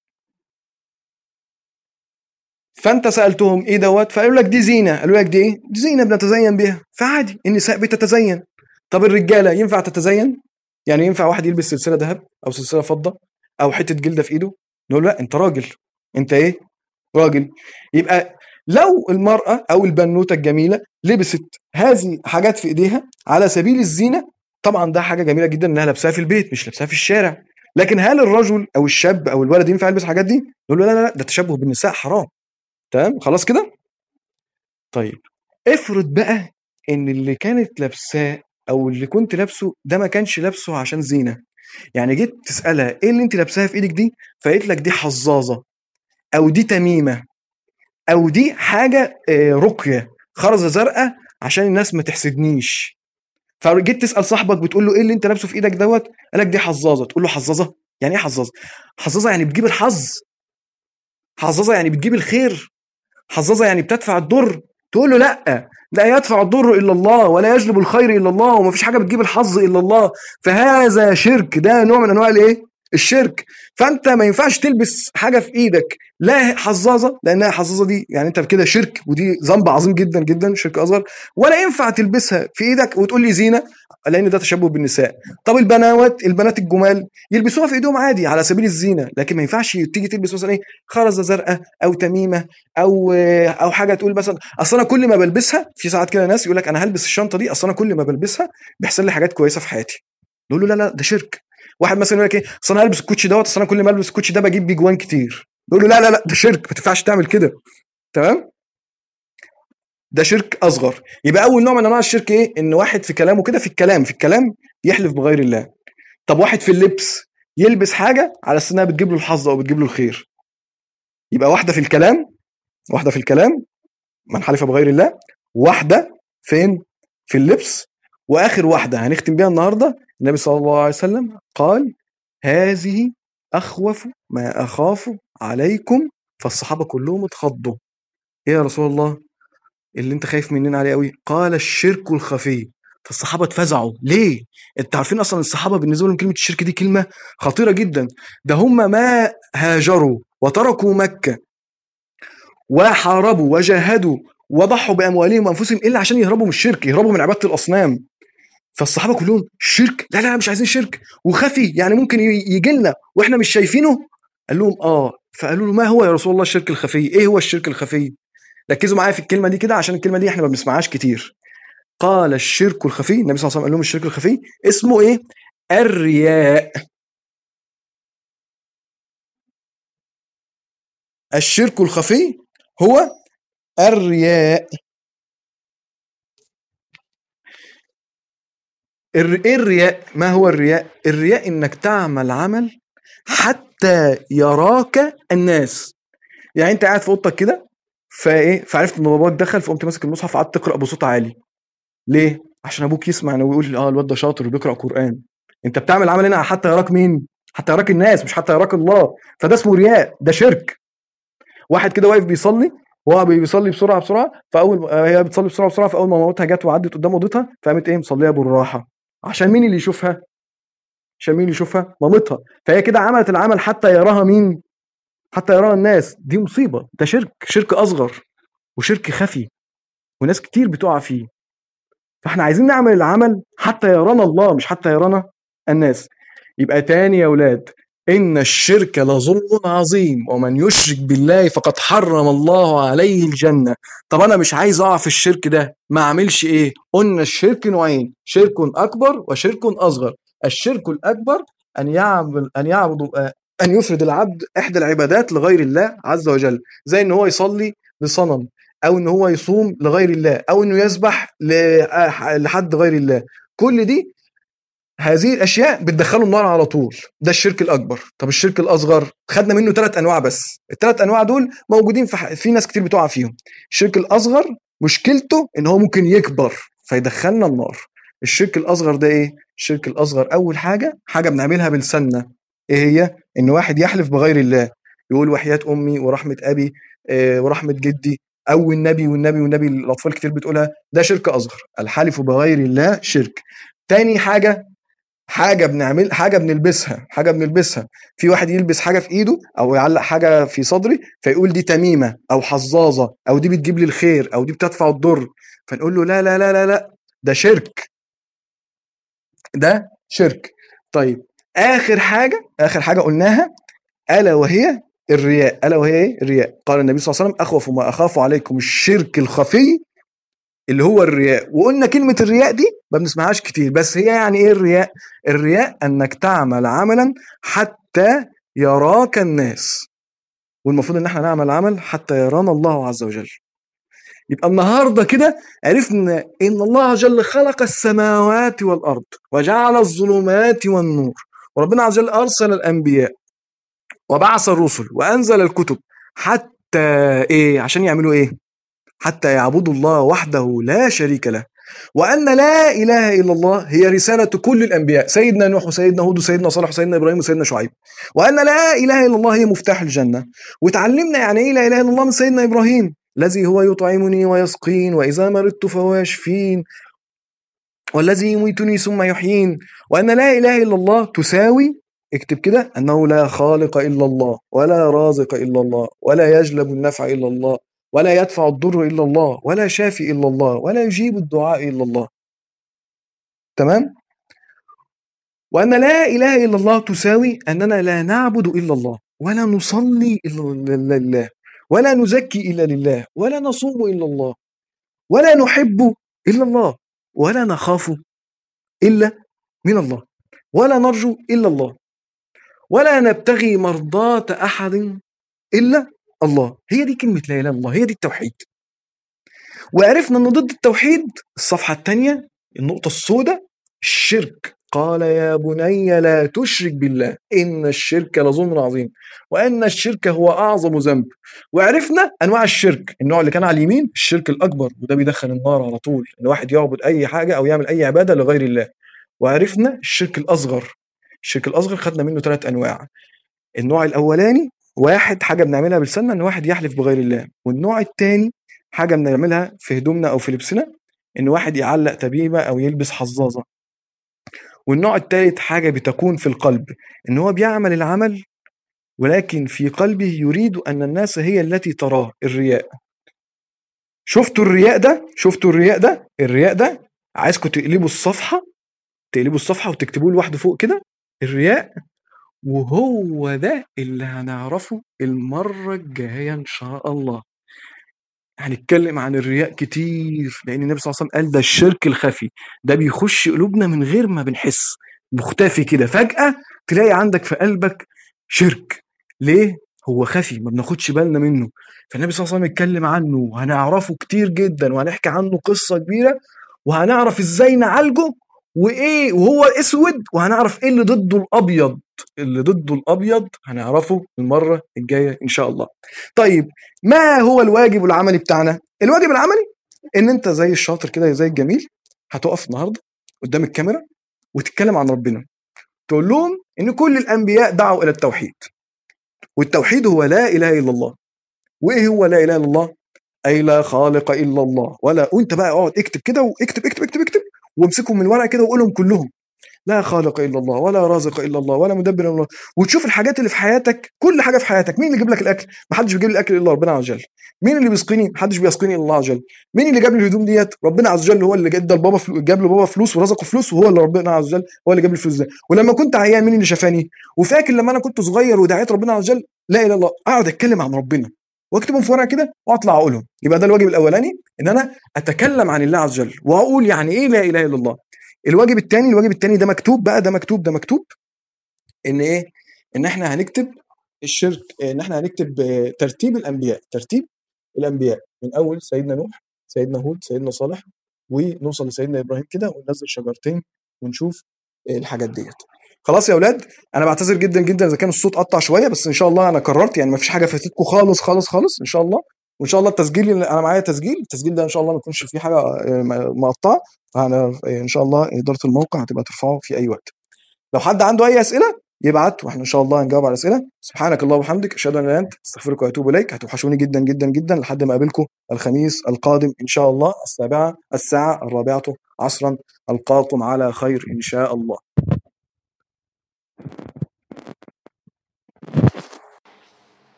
فانت سالتهم ايه دوت فقالوا لك دي زينه قالوا لك دي ايه دي زينه بنتزين بيها فعادي النساء بتتزين طب الرجاله ينفع تتزين يعني ينفع واحد يلبس سلسله ذهب او سلسله فضه او حته جلده في ايده نقول له لا انت راجل انت ايه راجل يبقى لو المرأة أو البنوتة الجميلة لبست هذه حاجات في إيديها على سبيل الزينة طبعا ده حاجة جميلة جدا إنها لابساها في البيت مش لابساها في الشارع لكن هل الرجل أو الشاب أو الولد ينفع يلبس الحاجات دي؟ نقول له لا لا لا ده تشبه بالنساء حرام تمام خلاص كده؟ طيب افرض بقى إن اللي كانت لابساه أو اللي كنت لابسه ده ما كانش لابسه عشان زينة يعني جيت تسألها إيه اللي أنت لابساها في إيدك دي؟ فقالت لك دي حظاظة أو دي تميمة او دي حاجه آه، رقيه خرزه زرقاء عشان الناس ما تحسدنيش فجيت تسال صاحبك بتقول له ايه اللي انت لابسه في ايدك دوت قال لك دي حظاظه تقول له حظاظه يعني ايه حظاظه حظاظه يعني بتجيب الحظ حظاظه يعني بتجيب الخير حظاظه يعني بتدفع الضر تقول له لا لا يدفع الضر الا الله ولا يجلب الخير الا الله ومفيش حاجه بتجيب الحظ الا الله فهذا شرك ده نوع من انواع الايه الشرك فانت ما ينفعش تلبس حاجه في ايدك لا حظاظه لانها حظاظه دي يعني انت كده شرك ودي ذنب عظيم جدا جدا شرك اصغر ولا ينفع تلبسها في ايدك وتقول لي زينه لان ده تشبه بالنساء طب البنات البنات الجمال يلبسوها في ايديهم عادي على سبيل الزينه لكن ما ينفعش تيجي تلبس مثلا ايه خرزه زرقاء او تميمه او او حاجه تقول مثلا اصل انا كل ما بلبسها في ساعات كده ناس يقول لك انا هلبس الشنطه دي اصل انا كل ما بلبسها بيحصل لي حاجات كويسه في حياتي نقول له لا لا ده شرك واحد مثلا يقول لك ايه اصل انا هلبس الكوتشي دوت اصل انا كل ما البس الكوتشي ده بجيب بيه جوان كتير نقول له لا لا لا ده شرك ما تنفعش تعمل كده تمام ده شرك اصغر يبقى اول نوع من انواع الشرك ايه ان واحد في كلامه كده في الكلام في الكلام يحلف بغير الله طب واحد في اللبس يلبس حاجه على اساس انها بتجيب له الحظ او بتجيب له الخير يبقى واحده في الكلام واحده في الكلام من حلف بغير الله واحده فين في اللبس واخر واحده هنختم بيها النهارده النبي صلى الله عليه وسلم قال هذه اخوف ما اخاف عليكم فالصحابه كلهم اتخضوا ايه يا رسول الله اللي انت خايف مننا عليه قوي قال الشرك الخفي فالصحابه اتفزعوا ليه انت عارفين اصلا الصحابه بالنسبه لهم كلمه الشرك دي كلمه خطيره جدا ده هم ما هاجروا وتركوا مكه وحاربوا وجاهدوا وضحوا باموالهم وانفسهم الا عشان يهربوا من الشرك يهربوا من عباده الاصنام فالصحابه كلهم شرك لا لا مش عايزين شرك وخفي يعني ممكن يجي لنا واحنا مش شايفينه قال لهم اه فقالوا له ما هو يا رسول الله الشرك الخفي ايه هو الشرك الخفي ركزوا معايا في الكلمه دي كده عشان الكلمه دي احنا ما بنسمعهاش كتير قال الشرك الخفي النبي صلى الله عليه وسلم قال لهم الشرك الخفي اسمه ايه الرياء الشرك الخفي هو الرياء الر- ايه الرياء ما هو الرياء الرياء انك تعمل عمل حتى يراك الناس يعني انت قاعد في اوضتك كده فايه فعرفت ان باباك دخل فقمت ماسك المصحف وقعدت تقرا بصوت عالي ليه عشان ابوك يسمع انه ويقول اه الواد ده شاطر وبيقرا قران انت بتعمل عمل هنا حتى يراك مين حتى يراك الناس مش حتى يراك الله فده اسمه رياء ده شرك واحد كده واقف بيصلي وهو بيصلي بسرعه بسرعه فاول آه، هي بتصلي بسرعه بسرعه فاول ما مامتها جت وعدت قدام اوضتها فقامت ايه مصليه بالراحه عشان مين اللي يشوفها عشان مين اللي يشوفها مامتها فهي كده عملت العمل حتى يراها مين حتى يراها الناس دي مصيبه ده شرك شرك اصغر وشرك خفي وناس كتير بتقع فيه فاحنا عايزين نعمل العمل حتى يرانا الله مش حتى يرانا الناس يبقى تاني يا اولاد ان الشرك لظلم عظيم ومن يشرك بالله فقد حرم الله عليه الجنه طب انا مش عايز اقع في الشرك ده ما اعملش ايه قلنا الشرك نوعين شرك اكبر وشرك اصغر الشرك الاكبر ان يعبد ان يعبد آه، ان يفرد العبد احدى العبادات لغير الله عز وجل زي ان هو يصلي لصنم او ان هو يصوم لغير الله او انه يسبح ل- آه، لحد غير الله كل دي هذه الاشياء بتدخله النار على طول ده الشرك الاكبر طب الشرك الاصغر خدنا منه ثلاث انواع بس الثلاث انواع دول موجودين في, ح... في ناس كتير بتقع فيهم الشرك الاصغر مشكلته ان هو ممكن يكبر فيدخلنا النار الشرك الاصغر ده ايه الشرك الاصغر اول حاجه حاجه بنعملها بلساننا ايه هي ان واحد يحلف بغير الله يقول وحياة امي ورحمه ابي آه، ورحمه جدي او النبي والنبي والنبي الاطفال كتير بتقولها ده شرك اصغر الحلف بغير الله شرك تاني حاجه حاجه بنعمل حاجه بنلبسها حاجه بنلبسها في واحد يلبس حاجه في ايده او يعلق حاجه في صدري فيقول دي تميمه او حظاظه او دي بتجيب لي الخير او دي بتدفع الضر فنقول له لا لا لا لا لا ده شرك ده شرك طيب اخر حاجه اخر حاجه قلناها الا وهي الرياء الا وهي ايه الرياء قال النبي صلى الله عليه وسلم اخوف ما اخاف عليكم الشرك الخفي اللي هو الرياء وقلنا كلمة الرياء دي ما بنسمعهاش كتير بس هي يعني ايه الرياء الرياء انك تعمل عملا حتى يراك الناس والمفروض ان احنا نعمل عمل حتى يرانا الله عز وجل يبقى النهارده كده عرفنا ان الله جل خلق السماوات والارض وجعل الظلمات والنور وربنا عز وجل ارسل الانبياء وبعث الرسل وانزل الكتب حتى ايه عشان يعملوا ايه حتى يعبدوا الله وحده لا شريك له وان لا اله الا الله هي رساله كل الانبياء سيدنا نوح وسيدنا هود وسيدنا صالح وسيدنا ابراهيم وسيدنا شعيب وان لا اله الا الله هي مفتاح الجنه وتعلمنا يعني ايه لا اله الا الله من سيدنا ابراهيم الذي هو يطعمني ويسقين واذا مرضت فهو يشفين والذي يميتني ثم يحيين وان لا اله الا الله تساوي اكتب كده انه لا خالق الا الله ولا رازق الا الله ولا يجلب النفع الا الله ولا يدفع الضر الا الله ولا شافي الا الله ولا يجيب الدعاء الا الله تمام وان لا اله الا الله تساوي اننا لا نعبد الا الله ولا نصلي الا لله ولا نزكي الا لله ولا نصوم الا الله ولا نحب الا الله ولا نخاف الا من الله ولا نرجو الا الله ولا نبتغي مرضاة احد الا الله هي دي كلمة لا إله إلا الله هي دي التوحيد وعرفنا أن ضد التوحيد الصفحة الثانية النقطة السوداء الشرك قال يا بني لا تشرك بالله إن الشرك لظلم عظيم وأن الشرك هو أعظم ذنب وعرفنا أنواع الشرك النوع اللي كان على اليمين الشرك الأكبر وده بيدخل النار على طول إن واحد يعبد أي حاجة أو يعمل أي عبادة لغير الله وعرفنا الشرك الأصغر الشرك الأصغر خدنا منه ثلاث أنواع النوع الأولاني واحد حاجه بنعملها بلساننا ان واحد يحلف بغير الله والنوع الثاني حاجه بنعملها في هدومنا او في لبسنا ان واحد يعلق تبيبه او يلبس حظاظه والنوع الثالث حاجه بتكون في القلب ان هو بيعمل العمل ولكن في قلبه يريد ان الناس هي التي تراه الرياء شفتوا الرياء ده شفتوا الرياء ده الرياء ده عايزكم تقلبوا الصفحه تقلبوا الصفحه وتكتبوه لوحده فوق كده الرياء وهو ده اللي هنعرفه المرة الجاية إن شاء الله هنتكلم عن الرياء كتير لأن النبي صلى الله عليه وسلم قال ده الشرك الخفي ده بيخش قلوبنا من غير ما بنحس مختفي كده فجأة تلاقي عندك في قلبك شرك ليه؟ هو خفي ما بناخدش بالنا منه فالنبي صلى الله عليه وسلم اتكلم عنه وهنعرفه كتير جدا وهنحكي عنه قصة كبيرة وهنعرف ازاي نعالجه وايه وهو اسود وهنعرف ايه اللي ضده الابيض اللي ضده الابيض هنعرفه المره الجايه ان شاء الله طيب ما هو الواجب العملي بتاعنا الواجب العملي ان انت زي الشاطر كده زي الجميل هتقف النهارده قدام الكاميرا وتتكلم عن ربنا تقول لهم ان كل الانبياء دعوا الى التوحيد والتوحيد هو لا اله الا الله وايه هو لا اله الا الله اي لا خالق الا الله ولا وانت بقى اقعد اكتب كده واكتب اكتب اكتب اكتب وامسكهم من الورقه كده وقولهم كلهم لا خالق الا الله ولا رازق الا الله ولا مدبر الا الله وتشوف الحاجات اللي في حياتك كل حاجه في حياتك مين اللي يجيب لك الاكل ما حدش بيجيب لي الاكل الا ربنا عز وجل مين اللي بيسقيني ما حدش بيسقيني الا الله عز وجل مين اللي جاب لي الهدوم ديت ربنا عز وجل هو اللي ادى لبابا فلو... جاب لبابا فلوس ورزقه فلوس وهو اللي ربنا عز وجل هو اللي جاب لي الفلوس ده ولما كنت عيان مين اللي شفاني وفاكر لما انا كنت صغير ودعيت ربنا عز وجل لا اله الا الله اقعد اتكلم عن ربنا واكتبهم في ورقه كده واطلع اقولهم يبقى ده الواجب الاولاني ان انا اتكلم عن الله عز وجل واقول يعني ايه لا اله الا الله الواجب الثاني الواجب الثاني ده مكتوب بقى ده مكتوب ده مكتوب ان ايه ان احنا هنكتب الشرك ان احنا هنكتب آه، ترتيب الانبياء ترتيب الانبياء من اول سيدنا نوح سيدنا هود سيدنا صالح ونوصل لسيدنا ابراهيم كده وننزل شجرتين ونشوف آه، الحاجات ديت خلاص يا اولاد انا بعتذر جدا جدا اذا كان الصوت قطع شويه بس ان شاء الله انا قررت يعني ما فيش حاجه فاتتكم خالص خالص خالص ان شاء الله وان شاء الله التسجيل اللي انا معايا تسجيل التسجيل ده ان شاء الله ما يكونش فيه حاجه آه، م- مقطعه فانا آه، ان شاء الله اداره الموقع هتبقى ترفعه في اي وقت لو حد عنده اي اسئله يبعت واحنا ان شاء الله هنجاوب على الاسئله سبحانك اللهم وبحمدك اشهد ان لا اله الا انت استغفرك واتوب اليك هتوحشوني جدا جدا جدا لحد ما اقابلكم الخميس القادم ان شاء الله السابعه الساعه الرابعه عصرا القاكم على خير ان شاء الله